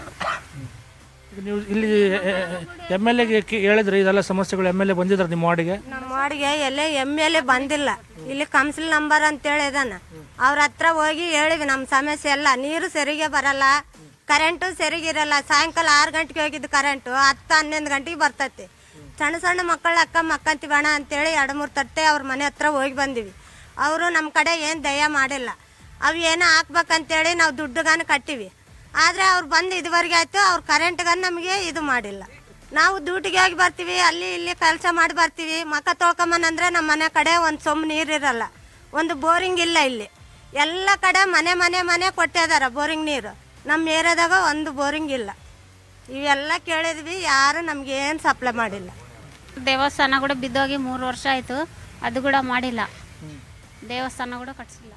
ಈಗ ನೀವು ಇಲ್ಲಿ ಎಮ್ ಎಲ್ ಎಗೆ ಹೇಳಿದ್ರೆ ಇದೆಲ್ಲ ಸಮಸ್ಯೆಗಳು ಎಮ್ ಎಲ್ ಎ ಬಂದಿದ್ದಾರೆ ನಿಮ್ಮ ವಾರ್ಡಿಗೆ ನಮ್ಮ ವಾರ್ಡ್ಗೆ ಎಲ್ಲೇ ಎಮ್ ಎಲ್ ಎ ಬಂದಿಲ್ಲ ಇಲ್ಲಿ ಕೌನ್ಸಿಲ್ ನಂಬರ್ ಅಂತೇಳಿ ಇದಾನ ಅವ್ರ ಹತ್ರ ಹೋಗಿ ಹೇಳಿವಿ ನಮ್ಮ ಸಮಸ್ಯೆ ಎಲ್ಲ ನೀರು ಸರಿಗೆ ಬರಲ್ಲ ಕರೆಂಟು ಸರಿಗಿರಲ್ಲ ಸಾಯಂಕಾಲ ಆರು ಗಂಟೆಗೆ ಹೋಗಿದ್ದು ಕರೆಂಟು ಹತ್ತು ಹನ್ನೊಂದು ಗಂಟೆಗೆ ಬರ್ತೈತಿ ಸಣ್ಣ ಸಣ್ಣ ಮಕ್ಕಳ ಅಕ್ಕ ಮಕ್ಕಂತೀವಿ ಅಣ್ಣ ಅಂತೇಳಿ ಎರಡು ಮೂರು ತಟ್ಟೆ ಅವ್ರ ಮನೆ ಹತ್ರ ಹೋಗಿ ಬಂದಿವಿ ಅವರು ನಮ್ಮ ಕಡೆ ಏನು ದಯ ಮಾಡಿಲ್ಲ ಅವು ಏನೋ ಹಾಕ್ಬೇಕಂತೇಳಿ ನಾವು ದುಡ್ಡುಗಾನ ಕಟ್ಟಿವಿ ಆದರೆ ಅವ್ರು ಬಂದು ಇದುವರೆಗೆ ಆಯಿತು ಅವ್ರು ಕರೆಂಟ್ಗನ್ನು ನಮಗೆ ಇದು ಮಾಡಿಲ್ಲ ನಾವು ಡ್ಯೂಟಿಗೆ ಹೋಗಿ ಬರ್ತೀವಿ ಅಲ್ಲಿ ಇಲ್ಲಿ ಕೆಲಸ ಮಾಡಿ ಬರ್ತೀವಿ ಮಕ್ಕ ತೊಳ್ಕೊಂಬಂದ್ರೆ ನಮ್ಮ ಮನೆ ಕಡೆ ಒಂದು ಸೊಮ್ಮು ನೀರಿರಲ್ಲ ಒಂದು ಬೋರಿಂಗ್ ಇಲ್ಲ ಇಲ್ಲಿ ಎಲ್ಲ ಕಡೆ ಮನೆ ಮನೆ ಮನೆ ಕೊಟ್ಟಿದಾರ ಬೋರಿಂಗ್ ನೀರು ನಮ್ಮ ಏರಿಯಾದಾಗ ಒಂದು ಬೋರಿಂಗ್ ಇಲ್ಲ ಇವೆಲ್ಲ ಕೇಳಿದ್ವಿ ಯಾರು ನಮ್ಗೆ ಏನು ಸಪ್ಲೈ ಮಾಡಿಲ್ಲ ದೇವಸ್ಥಾನ ಕೂಡ ಬಿದ್ದೋಗಿ ಮೂರು ವರ್ಷ ಆಯಿತು ಅದು ಕೂಡ ಮಾಡಿಲ್ಲ ದೇವಸ್ಥಾನ ಕೂಡ ಕಟ್ಸಿಲ್ಲ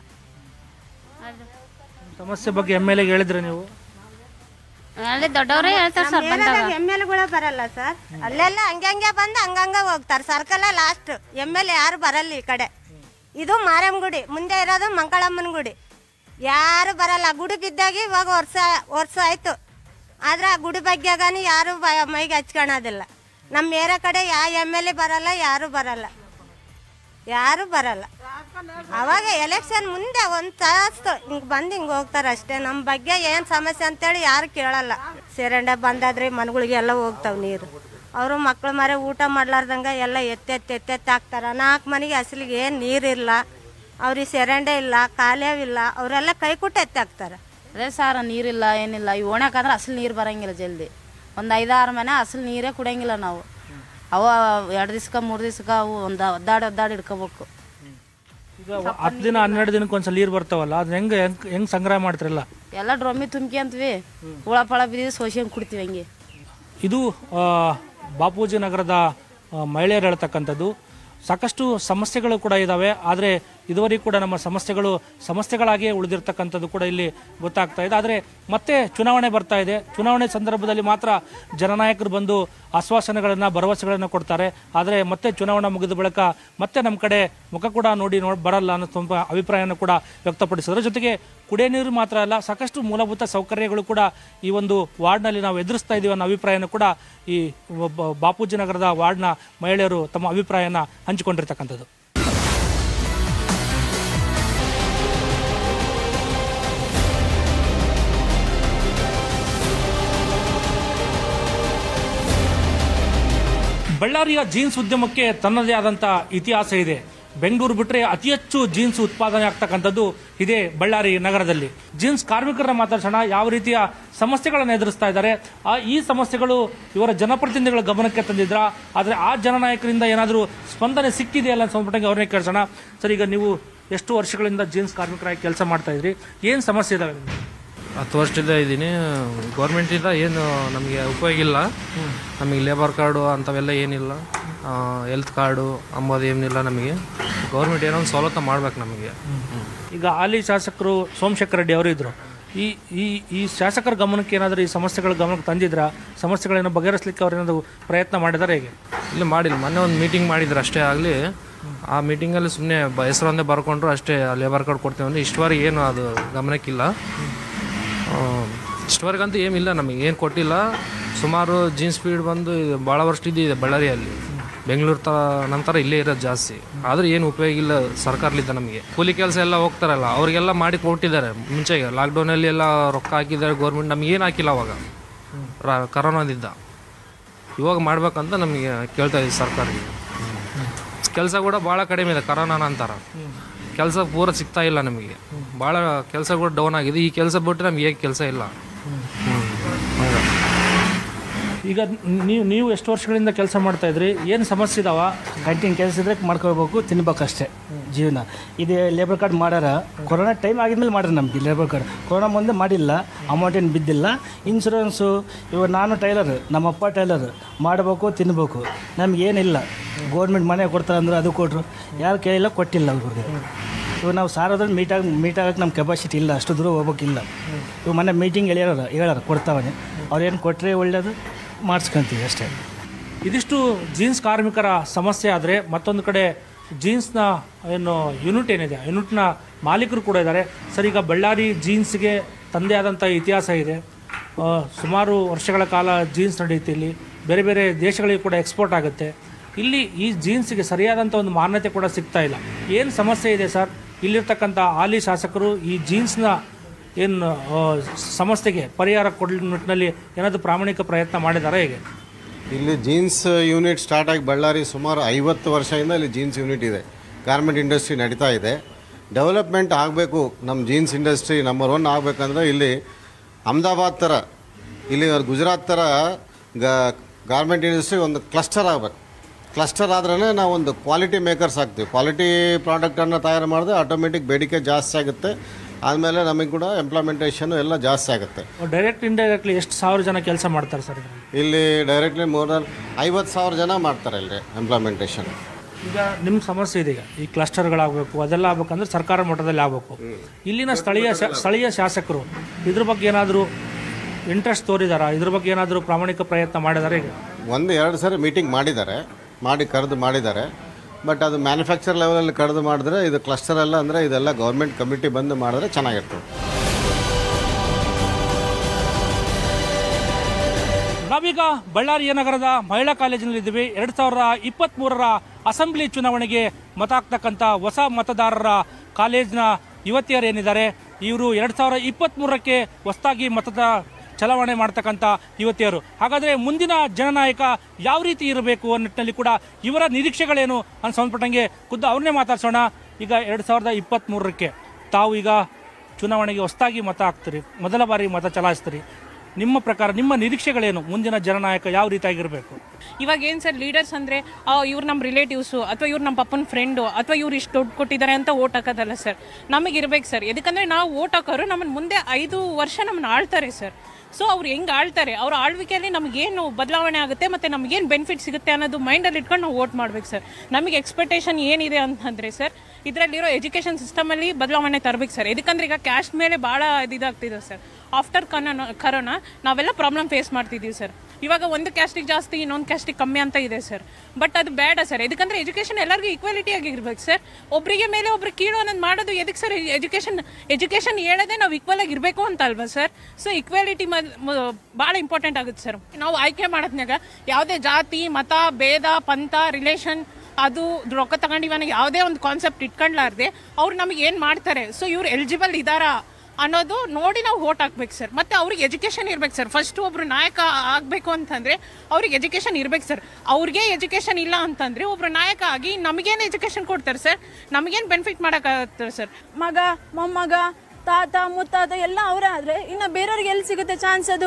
ಅದು ಸಮಸ್ಯೆ ಬಗ್ಗೆ ಎಮ್ ಎಲ್ ಎಗೆ ಹೇಳಿದ್ರೆ ನೀವು ಅಲ್ಲಿ ದೊಡ್ಡವರೇ ಹೇಳ್ತಾರೆ ಸರ್ ಬಂದಾಗ ಎಮ್ ಎಲ್ ಗಳು ಬರಲ್ಲ ಸರ್ ಅಲ್ಲೆಲ್ಲ ಹಂಗಂಗೆ ಬಂದು ಹಂಗಂಗ ಹೋಗ್ತಾರೆ ಸರ್ಕಲ್ ಲಾಸ್ಟ್ ಎಮ್ ಎಲ್ ಯಾರು ಬರಲ್ಲ ಈ ಕಡೆ ಇದು ಮಾರಮ್ಮ ಗುಡಿ ಮುಂದೆ ಇರೋದು ಮಂಗಳಮ್ಮನ ಗುಡಿ ಯಾರು ಬರಲ್ಲ ಗುಡಿ ಬಿದ್ದಾಗಿ ಇವಾಗ ವರ್ಷ ವರ್ಷ ಆಯ್ತು ಆದ್ರೆ ಆ ಗುಡಿ ಬಗ್ಗೆಗಾನಿ ಯಾರು ಬ- ಮೈಗೆ ಹಚ್ಕೊಳೋದಿಲ್ಲ ನಮ್ಮ ಏರಿಯಾ ಕಡೆ ಯಾವ ಎಮ್ ಎಲ್ ಎ ಬರಲ್ಲ ಯಾರು ಬರಲ್ಲ ಯಾರು ಬರಲ್ಲ ಅವಾಗ ಎಲೆಕ್ಷನ್ ಮುಂದೆ ಒಂದು ತಾಸು ಹಿಂಗೆ ಬಂದು ಹಿಂಗೆ ಹೋಗ್ತಾರೆ ಅಷ್ಟೇ ನಮ್ಮ ಬಗ್ಗೆ ಏನು ಸಮಸ್ಯೆ ಅಂತೇಳಿ ಯಾರು ಕೇಳಲ್ಲ ಸೇರಂಡೆ ಬಂದಾದ್ರೆ ಮನೆಗಳಿಗೆ ಎಲ್ಲ ಹೋಗ್ತಾವೆ ನೀರು ಅವರು ಮಕ್ಳು ಮರೆ ಊಟ ಮಾಡ್ಲಾರ್ದಂಗ ಎಲ್ಲ ಎತ್ತೆತ್ತು ಎತ್ತೆತ್ತು ಹಾಕ್ತಾರೆ ನಾಲ್ಕು ಮನೆಗೆ ಅಸಲಿಗೆ ಏನು ನೀರಿಲ್ಲ ಅವ್ರಿಗೆ ಸೆರೆಂಡೆ ಇಲ್ಲ ಕಾಲೇವಿಲ್ಲ ಅವರೆಲ್ಲ ಕೈ ಕುಟ್ಟು ಎತ್ತಿ ಹಾಕ್ತಾರೆ ಅದೇ ಸರ್ ನೀರಿಲ್ಲ ಏನಿಲ್ಲ ಈ ಒಣಕಂದ್ರೆ ಅಸಲು ನೀರು ಬರಂಗಿಲ್ಲ ಜಲ್ದಿ ಒಂದು ಐದಾರು ಮನೆ ಅಸಲು ನೀರೇ ಕುಡಿಯಂಗಿಲ್ಲ ನಾವು ಅವ ಎರಡು ದಿವ್ಸಕ್ಕೆ ಮೂರು ದಿವ್ಸಕ್ಕೆ ಅವು ಒಂದು ಒದ್ದಾಡಿ ಒದ್ದಾಡಿ ಇಡ್ಕೋಬೇಕು ಈಗ ಹತ್ತು ದಿನ ಹನ್ನೆರಡು ದಿನಕ್ಕೆ ಒಂದ್ಸಲ ನೀರು ಬರ್ತಾವಲ್ಲ ಅದನ್ನ ಹೆಂಗೆ ಹೆಂಗ್ ಹೆಂಗ್ ಸಂಗ್ರಹ ಮಾಡ್ತಿರಲ್ಲ ಎಲ್ಲ ಡ್ರಮ್ಮಿ ತುಂಬ್ಕಿ ಅಂತೀವಿ ಹುಳ ಪಳ ಬಿದ್ದಿದ್ದು ಸೋಸ್ಕೊಂಡ್ ಕುಡ್ತೀವಿ ಹಂಗೆ ಇದು ಆ, ಬಾಪೂಜಿ ನಗರದ ಆ, ಮಹಿಳೆಯರು ಹೇಳ್ತಕ್ಕಂಥದ್ದು ಸಾಕಷ್ಟು ಸಮಸ್ಯೆಗಳು ಕೂಡ ಇದ್ದಾವೆ ಆದರೆ ಇದುವರೆಗೂ ಕೂಡ ನಮ್ಮ ಸಮಸ್ಯೆಗಳು ಸಮಸ್ಯೆಗಳಾಗಿಯೇ ಉಳಿದಿರ್ತಕ್ಕಂಥದ್ದು ಕೂಡ ಇಲ್ಲಿ ಗೊತ್ತಾಗ್ತಾ ಇದೆ ಆದರೆ ಮತ್ತೆ ಚುನಾವಣೆ ಬರ್ತಾ ಇದೆ ಚುನಾವಣೆ ಸಂದರ್ಭದಲ್ಲಿ ಮಾತ್ರ ಜನನಾಯಕರು ಬಂದು ಆಶ್ವಾಸನೆಗಳನ್ನು ಭರವಸೆಗಳನ್ನು ಕೊಡ್ತಾರೆ ಆದರೆ ಮತ್ತೆ ಚುನಾವಣೆ ಮುಗಿದ ಬಳಿಕ ಮತ್ತೆ ನಮ್ಮ ಕಡೆ ಮುಖ ಕೂಡ ನೋಡಿ ನೋಡ್ ಬರಲ್ಲ ಅನ್ನೋ ತುಂಬ ಅಭಿಪ್ರಾಯವನ್ನು ಕೂಡ ವ್ಯಕ್ತಪಡಿಸಿದ್ರು ಜೊತೆಗೆ ಕುಡಿಯ ನೀರು ಮಾತ್ರ ಅಲ್ಲ ಸಾಕಷ್ಟು ಮೂಲಭೂತ ಸೌಕರ್ಯಗಳು ಕೂಡ ಈ ಒಂದು ವಾರ್ಡ್ನಲ್ಲಿ ನಾವು ಎದುರಿಸ್ತಾ ಇದ್ದೀವಿ ಅನ್ನೋ ಅಭಿಪ್ರಾಯನ ಕೂಡ ಈ ಒಬ್ಬ ಬಾಪೂಜಿ ನಗರದ ವಾರ್ಡ್ನ ಮಹಿಳೆಯರು ತಮ್ಮ ಅಭಿಪ್ರಾಯನ ಹಂಚಿಕೊಂಡಿರ್ತಕ್ಕಂಥದ್ದು ಬಳ್ಳಾರಿಯ ಜೀನ್ಸ್ ಉದ್ಯಮಕ್ಕೆ ತನ್ನದೇ ಆದಂಥ ಇತಿಹಾಸ ಇದೆ ಬೆಂಗಳೂರು ಬಿಟ್ಟರೆ ಅತಿ ಹೆಚ್ಚು ಜೀನ್ಸ್ ಉತ್ಪಾದನೆ ಆಗ್ತಕ್ಕಂಥದ್ದು ಇದೇ ಬಳ್ಳಾರಿ ನಗರದಲ್ಲಿ ಜೀನ್ಸ್ ಕಾರ್ಮಿಕರನ್ನ ಮಾತಾಡ್ಸೋಣ ಯಾವ ರೀತಿಯ ಸಮಸ್ಯೆಗಳನ್ನು ಎದುರಿಸ್ತಾ ಇದ್ದಾರೆ ಆ ಈ ಸಮಸ್ಯೆಗಳು ಇವರ ಜನಪ್ರತಿನಿಧಿಗಳ ಗಮನಕ್ಕೆ ತಂದಿದ್ರ ಆದರೆ ಆ ಜನನಾಯಕರಿಂದ ಏನಾದರೂ ಸ್ಪಂದನೆ ಸಿಕ್ಕಿದೆಯಲ್ಲ ಅಂತ ಸಂಬಂಧಪಟ್ಟಂಗೆ ಅವ್ರನ್ನೇ ಕೇಳಿಸೋಣ ಸರ್ ಈಗ ನೀವು ಎಷ್ಟು ವರ್ಷಗಳಿಂದ ಜೀನ್ಸ್ ಕಾರ್ಮಿಕರಾಗಿ ಕೆಲಸ ಮಾಡ್ತಾ ಇದ್ರಿ ಏನು ಸಮಸ್ಯೆ ಇದಾವೆ ನಿಮ್ಗೆ? ಹತ್ತು ವರ್ಷದಿಂದ ಇದ್ದೀನಿ ಗೌರ್ಮೆಂಟಿಂದ ಏನು ನಮಗೆ ಉಪಯೋಗ ಇಲ್ಲ ನಮಗೆ ಲೇಬರ್ ಕಾರ್ಡು ಅಂಥವೆಲ್ಲ ಏನಿಲ್ಲ ಹೆಲ್ತ್ ಕಾರ್ಡು ಅಂಬೋದು ಏನಿಲ್ಲ ನಮಗೆ ಗೌರ್ಮೆಂಟ್ ಏನೋ ಒಂದು ಸವಲತ್ತು ಮಾಡ್ಬೇಕು ನಮಗೆ ಈಗ ಹಾಲಿ ಶಾಸಕರು ಸೋಮಶೇಖರ್ ರೆಡ್ಡಿ ಅವರು ಇದ್ರು ಈ ಈ ಈ ಶಾಸಕರ ಗಮನಕ್ಕೆ ಏನಾದರೂ ಈ ಸಮಸ್ಯೆಗಳ ಗಮನಕ್ಕೆ ತಂದಿದ್ರಾ ಸಮಸ್ಯೆಗಳೇನೋ ಬಗೆಹರಿಸಲಿಕ್ಕೆ ಅವ್ರು ಏನಾದರೂ ಪ್ರಯತ್ನ ಮಾಡಿದಾರೆ ಹೇಗೆ ಇಲ್ಲ ಮಾಡಿಲ್ಲ ಮೊನ್ನೆ ಒಂದು ಮೀಟಿಂಗ್ ಮಾಡಿದ್ರು ಅಷ್ಟೇ ಆಗಲಿ ಆ ಮೀಟಿಂಗಲ್ಲಿ ಸುಮ್ಮನೆ ಹೆಸರೊಂದೇ ಬರ್ಕೊಂಡ್ರು ಅಷ್ಟೇ ಲೇಬರ್ ಕಾರ್ಡ್ ಕೊಡ್ತೀವಿ ಅಂದ್ರೆ ಇಷ್ಟವರೆಗೆ ಏನು ಅದು ಗಮನಕ್ಕಿಲ್ಲ ಆ, ಇಷ್ಟವರೆಗಂತೂ ಏನಿಲ್ಲ ನಮಗೆ ಏನು ಕೊಟ್ಟಿಲ್ಲ ಸುಮಾರು ಜೀನ್ಸ್ ಫೀಡ್ ಬಂದು ಇದು ಭಾಳ ವರ್ಷದಿಂದ ಇದೆ ಬಳ್ಳಾರಿಯಲ್ಲಿ ಬೆಂಗಳೂರು ತ ನಂತರ ಇಲ್ಲೇ ಇರೋದು ಜಾಸ್ತಿ ಆದರೂ ಏನು ಉಪಯೋಗ ಇಲ್ಲ ಸರ್ಕಾರಲಿದ್ದ ನಮಗೆ ಕೂಲಿ ಕೆಲಸ ಎಲ್ಲ ಹೋಗ್ತಾರಲ್ಲ ಅವರಿಗೆಲ್ಲ ಮಾಡಿ ಕೊಟ್ಟಿದ್ದಾರೆ ಮುಂಚೆಗೆ ಲಾಕ್ಡೌನಲ್ಲಿ ಎಲ್ಲ ರೊಕ್ಕ ಹಾಕಿದ್ದಾರೆ ಗೌರ್ಮೆಂಟ್ ನಮ್ಗೆ ಏನು ಹಾಕಿಲ್ಲ ಅವಾಗ ರಾ- ಕರೋನಾದಿದ್ದ ಇವಾಗ ಮಾಡ್ಬೇಕಂತ ನಮಗೆ ಕೇಳ್ತಾ ಇದ್ದೀವಿ ಸರ್ಕಾರಕ್ಕೆ ಕೆಲಸ ಕೂಡ ಭಾಳ ಕಡಿಮೆ ಇದೆ ಕರೋನಾ ನಂತರ ಕೆಲಸ ಪೂರ ಸಿಗ್ತಾ ಇಲ್ಲ ನಮಗೆ ಭಾಳ ಕೆಲಸ ಕೂಡ ಡೌನ್ ಆಗಿದೆ ಈ ಕೆಲಸ ಬಿಟ್ಟು ನಮ್ಗೆ ಹೇಗೆ ಕೆಲಸ ಇಲ್ಲ ಈಗ ನೀವು ನೀವು ಎಷ್ಟು ವರ್ಷಗಳಿಂದ ಕೆಲಸ ಮಾಡ್ತಾ ಇದ್ರಿ ಏನು ಸಮಸ್ಯೆ ಇದಾವ ಕಂಟಿನ್ಯೂ ಕೆಲಸ ಇದ್ರೆ ಮಾಡ್ಕೋಬೇಕು ತಿನ್ಬೇಕಷ್ಟೇ ಜೀವನ ಇದು ಲೇಬರ್ ಕಾರ್ಡ್ ಮಾಡ್ಯಾರ ಕೊರೋನಾ ಟೈಮ್ ಆಗಿದ್ಮೇಲೆ ಮಾಡ್ರಿ ನಮಗೆ ಲೇಬರ್ ಕಾರ್ಡ್ ಕೊರೋನಾ ಮುಂದೆ ಮಾಡಿಲ್ಲ ಅಮೌಂಟ್ ಏನು ಬಿದ್ದಿಲ್ಲ ಇನ್ಶೂರೆನ್ಸು ಇವಾಗ ನಾನು ಟೈಲರ್ ನಮ್ಮಪ್ಪ ಟೈಲರ್ ಮಾಡಬೇಕು ತಿನ್ಬೇಕು ನಮಗೇನಿಲ್ಲ ಗೋರ್ಮೆಂಟ್ ಮನೆ ಕೊಡ್ತಾರೆ ಅಂದ್ರೆ ಅದು ಕೊಟ್ಟರು ಯಾರು ಕೇಳಿಲ್ಲ ಕೊಟ್ಟಿಲ್ಲ ಅವ್ರಿಗೆ ಇವಾಗ ನಾವು ಸಾರೋದ್ರಲ್ಲಿ ಮೀಟಾಗಿ ಮೀಟ್ ಆಗಕ್ಕೆ ನಮ್ಮ ಕೆಪಾಸಿಟಿ ಇಲ್ಲ ಅಷ್ಟು ದೂರ ಹೋಗ್ಬೇಕಿಲ್ಲ ಇವಾಗ ಮೊನ್ನೆ ಮೀಟಿಂಗ್ ಹೇಳ್ಯಾರ ಹೇಳಾರ ಕೊಡ್ತಾವನೆ ಅವ್ರೇನು ಕೊಟ್ಟರೆ ಒಳ್ಳೇದು ಮಾಡಿಸ್ಕೊಂತೀವಿ ಅಷ್ಟೇ ಇದಿಷ್ಟು ಜೀನ್ಸ್ ಕಾರ್ಮಿಕರ ಸಮಸ್ಯೆ ಆದರೆ ಮತ್ತೊಂದು ಕಡೆ ಜೀನ್ಸ್ನ ಏನು ಯೂನಿಟ್ ಏನಿದೆ ಆ ಯೂನಿಟ್ನ ಮಾಲೀಕರು ಕೂಡ ಇದ್ದಾರೆ ಸರ್ ಈಗ ಬಳ್ಳಾರಿ ಜೀನ್ಸ್ಗೆ ತಂದೆ ಆದಂಥ ಇತಿಹಾಸ ಇದೆ ಆ, ಸುಮಾರು ವರ್ಷಗಳ ಕಾಲ ಜೀನ್ಸ್ ನಡೆಯುತ್ತೆ ಇಲ್ಲಿ ಬೇರೆ ಬೇರೆ ದೇಶಗಳಿಗೆ ಕೂಡ ಎಕ್ಸ್ಪೋರ್ಟ್ ಆಗುತ್ತೆ ಇಲ್ಲಿ ಈ ಜೀನ್ಸ್ಗೆ ಸರಿಯಾದಂಥ ಒಂದು ಮಾನ್ಯತೆ ಕೂಡ ಸಿಗ್ತಾ ಇಲ್ಲ ಏನು ಸಮಸ್ಯೆ ಇದೆ ಸರ್ ಇಲ್ಲಿರ್ತಕ್ಕಂಥ ಹಾಲಿ ಶಾಸಕರು ಈ ಜೀನ್ಸ್ನ ಏನು ಆ, ಸಮಸ್ಯೆಗೆ ಪರಿಹಾರ ಕೊಡಲಿ ನಿಟ್ಟಿನಲ್ಲಿ ಏನಾದರೂ ಪ್ರಾಮಾಣಿಕ ಪ್ರಯತ್ನ ಮಾಡಿದಾರಾ ಹೇಗೆ ಇಲ್ಲಿ ಜೀನ್ಸ್ ಯೂನಿಟ್ ಸ್ಟಾರ್ಟ್ ಆಗಿ ಬಳ್ಳಾರಿ ಸುಮಾರು ಐವತ್ತು ವರ್ಷದಿಂದ ಇಲ್ಲಿ ಜೀನ್ಸ್ ಯೂನಿಟ್ ಇದೆ ಗಾರ್ಮೆಂಟ್ ಇಂಡಸ್ಟ್ರಿ ನಡೀತಾ ಇದೆ ಡೆವಲಪ್ಮೆಂಟ್ ಆಗಬೇಕು ನಮ್ಮ ಜೀನ್ಸ್ ಇಂಡಸ್ಟ್ರಿ ನಂಬರ್ ಒನ್ ಆಗಬೇಕಂದ್ರೆ ಇಲ್ಲಿ ಅಹಮದಾಬಾದ್ ಥರ ಇಲ್ಲಿ ಗುಜರಾತ್ ಥರ ಗಾರ್ಮೆಂಟ್ ಇಂಡಸ್ಟ್ರಿ ಒಂದು ಕ್ಲಸ್ಟರ್ ಆಗಬೇಕು ಕ್ಲಸ್ಟರ್ ಆದ್ರೇ ನಾವು ಒಂದು ಕ್ವಾಲಿಟಿ ಮೇಕರ್ಸ್ ಆಗ್ತೀವಿ ಕ್ವಾಲಿಟಿ ಪ್ರಾಡಕ್ಟನ್ನು ತಯಾರು ಮಾಡಿದ್ರೆ ಆಟೋಮೆಟಿಕ್ ಬೇಡಿಕೆ ಜಾಸ್ತಿ ಆಗುತ್ತೆ ಆದಮೇಲೆ ನಮಗೆ ಕೂಡ ಎಂಪ್ಲಾಯ್ಮೆಂಟೇಷನ್ ಎಲ್ಲ ಜಾಸ್ತಿ ಆಗುತ್ತೆ ಡೈರೆಕ್ಟ್ ಇಂಡೈರೆಕ್ಟ್ಲಿ ಎಷ್ಟು ಸಾವಿರ ಜನ ಕೆಲಸ ಮಾಡ್ತಾರೆ ಸರ್ ಇದರಲ್ಲಿ ಇಲ್ಲಿ ಡೈರೆಕ್ಟ್ಲಿ ಮೋರ್ ದನ್ ಐವತ್ತು ಸಾವಿರ ಜನ ಮಾಡ್ತಾರೆ ಇಲ್ಲಿ ಎಂಪ್ಲಾಯ್ಮೆಂಟೇಷನ್ ಈಗ ನಿಮ್ಮ ಸಮಸ್ಯೆ ಇದೆ ಈಗ ಈ ಕ್ಲಸ್ಟರ್ಗಳಾಗಬೇಕು ಅದೆಲ್ಲ ಆಗ್ಬೇಕಂದ್ರೆ ಸರ್ಕಾರ ಮಟ್ಟದಲ್ಲಿ ಆಗಬೇಕು ಇಲ್ಲಿನ ಸ್ಥಳೀಯ ಶಾ- ಸ್ಥಳೀಯ ಶಾಸಕರು ಇದ್ರ ಬಗ್ಗೆ ಏನಾದರೂ ಇಂಟ್ರೆಸ್ಟ್ ತೋರಿದಾರಾ ಇದ್ರ ಬಗ್ಗೆ ಏನಾದರೂ ಪ್ರಾಮಾಣಿಕ ಪ್ರಯತ್ನ ಮಾಡಿದಾರೆ ಈಗ ಒಂದು ಎರಡು ಸರಿ ಮೀಟಿಂಗ್ ಮಾಡಿದ್ದಾರೆ ಮಾಡಿ ಕರೆದು ಮಾಡಿದ್ದಾರೆ ಬಟ್ ಅದು ಮ್ಯಾನುಫ್ಯಾಕ್ಚರ್ ಲೆವೆಲಲ್ಲಿ ಕರೆದು ಮಾಡಿದ್ರೆ ಇದು ಕ್ಲಸ್ಟರ್ ಎಲ್ಲ ಅಂದರೆ ಇದೆಲ್ಲ ಗೌರ್ಮೆಂಟ್ ಕಮಿಟಿ ಬಂದು ಮಾಡಿದ್ರೆ ಚೆನ್ನಾಗಿರ್ತದೆ ನಾವೀಗ ಬಳ್ಳಾರಿಯ ನಗರದ ಮಹಿಳಾ ಕಾಲೇಜಿನಲ್ಲಿದ್ದೀವಿ ಎರಡು ಸಾವಿರದ ಇಪ್ಪತ್ತ್ಮೂರರ ಅಸೆಂಬ್ಲಿ ಚುನಾವಣೆಗೆ ಮತ ಹಾಕ್ತಕ್ಕಂಥ ಹೊಸ ಮತದಾರರ ಕಾಲೇಜಿನ ಯುವತಿಯರೇನಿದ್ದಾರೆ ಇವರು ಎರಡು ಸಾವಿರದ ಇಪ್ಪತ್ತ್ಮೂರಕ್ಕೆ ಹೊಸದಾಗಿ ಮತದ ಚಲಾವಣೆ ಮಾಡ್ತಕ್ಕಂಥ ಯುವತಿಯರು ಹಾಗಾದರೆ ಮುಂದಿನ ಜನನಾಯಕ ಯಾವ ರೀತಿ ಇರಬೇಕು ಅನ್ನೋ ನಿಟ್ಟಿನಲ್ಲಿ ಕೂಡ ಇವರ ನಿರೀಕ್ಷೆಗಳೇನು ಅಂತ ಸಂಬಂಧಪಟ್ಟಂಗೆ ಖುದ್ದು ಅವ್ರನ್ನೇ ಮಾತಾಡ್ಸೋಣ ಈಗ ಎರಡು ಸಾವಿರದ ಇಪ್ಪತ್ತ್ಮೂರಕ್ಕೆ ತಾವು ಈಗ ಚುನಾವಣೆಗೆ ಹೊಸದಾಗಿ ಮತ ಹಾಕ್ತೀರಿ ಮೊದಲ ಬಾರಿ ಮತ ಚಲಾಯಿಸ್ತೀರಿ ನಿಮ್ಮ ಪ್ರಕಾರ ನಿಮ್ಮ ನಿರೀಕ್ಷೆಗಳೇನು ಮುಂದಿನ ಜನನಾಯಕ ಯಾವ ರೀತಿಯಾಗಿರಬೇಕು ಇವಾಗ ಏನು ಸರ್ ಲೀಡರ್ಸ್ ಅಂದರೆ ಇವ್ರು ನಮ್ಮ ರಿಲೇಟಿವ್ಸು ಅಥವಾ ಇವ್ರು ನಮ್ಮ ಪಪ್ಪನ ಫ್ರೆಂಡು ಅಥವಾ ಇವ್ರು ಇಷ್ಟು ದುಡ್ಡು ಕೊಟ್ಟಿದ್ದಾರೆ ಅಂತ ಓಟ್ ಹಾಕೋದಲ್ಲ ಸರ್ ನಮಗೆ ಇರ್ಬೇಕು ಸರ್ ಯಾಕಂದರೆ ನಾವು ಓಟ್ ಹಾಕೋರು ನಮ್ಮನ್ನು ಮುಂದೆ ಐದು ವರ್ಷ ನಮ್ಮನ್ನು ಆಳ್ತಾರೆ ಸರ್ ಸೊ ಅವ್ರು ಹೆಂಗೆ ಆಳ್ತಾರೆ ಅವ್ರ ಆಳ್ವಿಕೆಯಲ್ಲಿ ನಮಗೇನು ಬದಲಾವಣೆ ಆಗುತ್ತೆ ಮತ್ತು ನಮಗೇನು ಬೆನಿಫಿಟ್ ಸಿಗುತ್ತೆ ಅನ್ನೋದು ಮೈಂಡಲ್ಲಿ ಇಟ್ಕೊಂಡು ನಾವು ವೋಟ್ ಮಾಡ್ಬೇಕು ಸರ್ ನಮಗೆ ಎಕ್ಸ್ಪೆಕ್ಟೇಷನ್ ಏನಿದೆ ಅಂತಂದರೆ ಸರ್ ಇದರಲ್ಲಿರೋ ಎಜುಕೇಷನ್ ಸಿಸ್ಟಮಲ್ಲಿ ಬದಲಾವಣೆ ತರಬೇಕು ಸರ್ ಇದಕ್ಕಂದ್ರೆ ಈಗ ಕ್ಯಾಸ್ಟ್ ಮೇಲೆ ಭಾಳ ಇದಾಗ್ತಿದೆ ಸರ್ ಆಫ್ಟರ್ ಕರೋನಾ ಕರೋನಾ ನಾವೆಲ್ಲ ಪ್ರಾಬ್ಲಮ್ ಫೇಸ್ ಮಾಡ್ತಿದ್ದೀವಿ ಸರ್ ಇವಾಗ ಒಂದು ಕ್ಯಾಸ್ಟಿಗೆ ಜಾಸ್ತಿ ಇನ್ನೊಂದು ಕ್ಯಾಸ್ಟಿಗೆ ಕಮ್ಮಿ ಅಂತ ಇದೆ ಸರ್ ಬಟ್ ಅದು ಬೇಡ ಸರ್ ಎದಕ್ಕಂದ್ರೆ ಎಜುಕೇಷನ್ ಎಲ್ಲರಿಗೂ ಈಕ್ವಾಲಿಟಿ ಆಗಿರ್ಬೇಕು ಸರ್ ಒಬ್ಬರಿಗೆ ಮೇಲೆ ಒಬ್ರು ಕೀಳು ಅನ್ನೋದು ಮಾಡೋದು ಎದಕ್ಕೆ ಸರ್ ಎಜುಕೇಷನ್ ಎಜುಕೇಷನ್ ಹೇಳೋದೇ ನಾವು ಈಕ್ವಲ್ ಆಗಿ ಇರಬೇಕು ಅಂತ ಅಲ್ವಾ ಸರ್ ಸೊ ಈಕ್ವಾಲಿಟಿ ಭಾಳ ಇಂಪಾರ್ಟೆಂಟ್ ಆಗುತ್ತೆ ಸರ್ ನಾವು ಆಯ್ಕೆ ಮಾಡೋದ್ನಾಗ ಯಾವುದೇ ಜಾತಿ ಮತ ಭೇದ ಪಂಥ ರಿಲೇಷನ್ ಅದು ರೊಕ್ಕ ತಗೊಂಡಿವನ ಯಾವುದೇ ಒಂದು ಕಾನ್ಸೆಪ್ಟ್ ಇಟ್ಕೊಂಡ್ಲಾರ್ದೆ ಅವ್ರು ನಮಗೆ ಏನು ಮಾಡ್ತಾರೆ ಸೊ ಇವ್ರು ಎಲಿಜಿಬಲ್ ಇದ್ದಾರಾ ಅನ್ನೋದು ನೋಡಿ ನಾವು ವೋಟ್ ಹಾಕ್ಬೇಕು ಸರ್ ಮತ್ತೆ ಅವ್ರಿಗೆ ಎಜುಕೇಷನ್ ಇರ್ಬೇಕು ಸರ್ ಫಸ್ಟ್ ಒಬ್ರು ನಾಯಕ ಆಗಬೇಕು ಅಂತಂದ್ರೆ ಅವ್ರಿಗೆ ಎಜುಕೇಷನ್ ಇರ್ಬೇಕು ಸರ್ ಅವ್ರಿಗೆ ಎಜುಕೇಷನ್ ಇಲ್ಲ ಅಂತಂದ್ರೆ ಒಬ್ರು ನಾಯಕ ಆಗಿ ನಮಗೇನು ಎಜುಕೇಷನ್ ಕೊಡ್ತಾರೆ ಸರ್ ನಮಗೇನು ಬೆನಿಫಿಟ್ ಮಾಡೋಕ್ಕಾಗತ್ತೆ ಸರ್ ಮಗ ಮೊಮ್ಮಗ ತಾತ ಮುತ್ತಾತ ಎಲ್ಲ ಅವರೇ ಆದರೆ ಇನ್ನು ಬೇರೆಯವ್ರಿಗೆ ಎಲ್ಲಿ ಸಿಗುತ್ತೆ ಚಾನ್ಸ್ ಅದು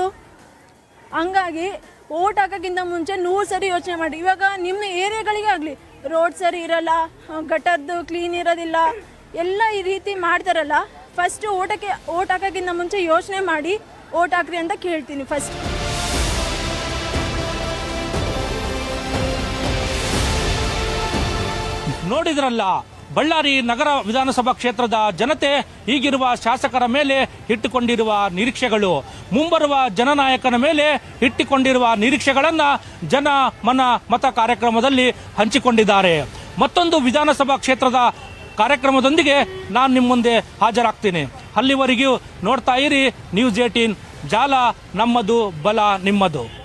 ಹಂಗಾಗಿ ಓಟ್ ಹಾಕೋಕ್ಕಿಂತ ಮುಂಚೆ ನೂರು ಸರಿ ಯೋಚನೆ ಮಾಡಿ ಇವಾಗ ನಿಮ್ಮ ಏರಿಯಾಗಳಿಗೆ ಆಗಲಿ ರೋಡ್ ಸರಿ ಇರಲ್ಲ ಗಟರ್ದು ಕ್ಲೀನ್ ಇರೋದಿಲ್ಲ ಎಲ್ಲ ಈ ರೀತಿ ಮಾಡ್ತಾರಲ್ಲ ಫಸ್ಟು ಓಟಕ್ಕೆ ಓಟ್ ಹಾಕೋಕ್ಕಿಂತ ಮುಂಚೆ ಯೋಚನೆ ಮಾಡಿ ಓಟ್ ಹಾಕ್ರಿ ಅಂತ ಕೇಳ್ತೀನಿ ಫಸ್ಟ್ ನೋಡಿದ್ರಲ್ಲ ಬಳ್ಳಾರಿ ನಗರ ವಿಧಾನಸಭಾ ಕ್ಷೇತ್ರದ ಜನತೆ ಈಗಿರುವ ಶಾಸಕರ ಮೇಲೆ ಇಟ್ಟುಕೊಂಡಿರುವ ನಿರೀಕ್ಷೆಗಳು ಮುಂಬರುವ ಜನನಾಯಕನ ಮೇಲೆ ಇಟ್ಟುಕೊಂಡಿರುವ ನಿರೀಕ್ಷೆಗಳನ್ನ ಜನ ಮನ ಮತ ಕಾರ್ಯಕ್ರಮದಲ್ಲಿ ಹಂಚಿಕೊಂಡಿದ್ದಾರೆ ಮತ್ತೊಂದು ವಿಧಾನಸಭಾ ಕ್ಷೇತ್ರದ ಕಾರ್ಯಕ್ರಮದೊಂದಿಗೆ ನಾನು ನಿಮ್ಮ ಮುಂದೆ ಹಾಜರಾಗ್ತೀನಿ ಅಲ್ಲಿವರೆಗೂ ನೋಡ್ತಾ ಇರಿ ನ್ಯೂಸ್ ಏಟೀನ್ ಜಾಲ ನಮ್ಮದು ಬಲ ನಿಮ್ಮದು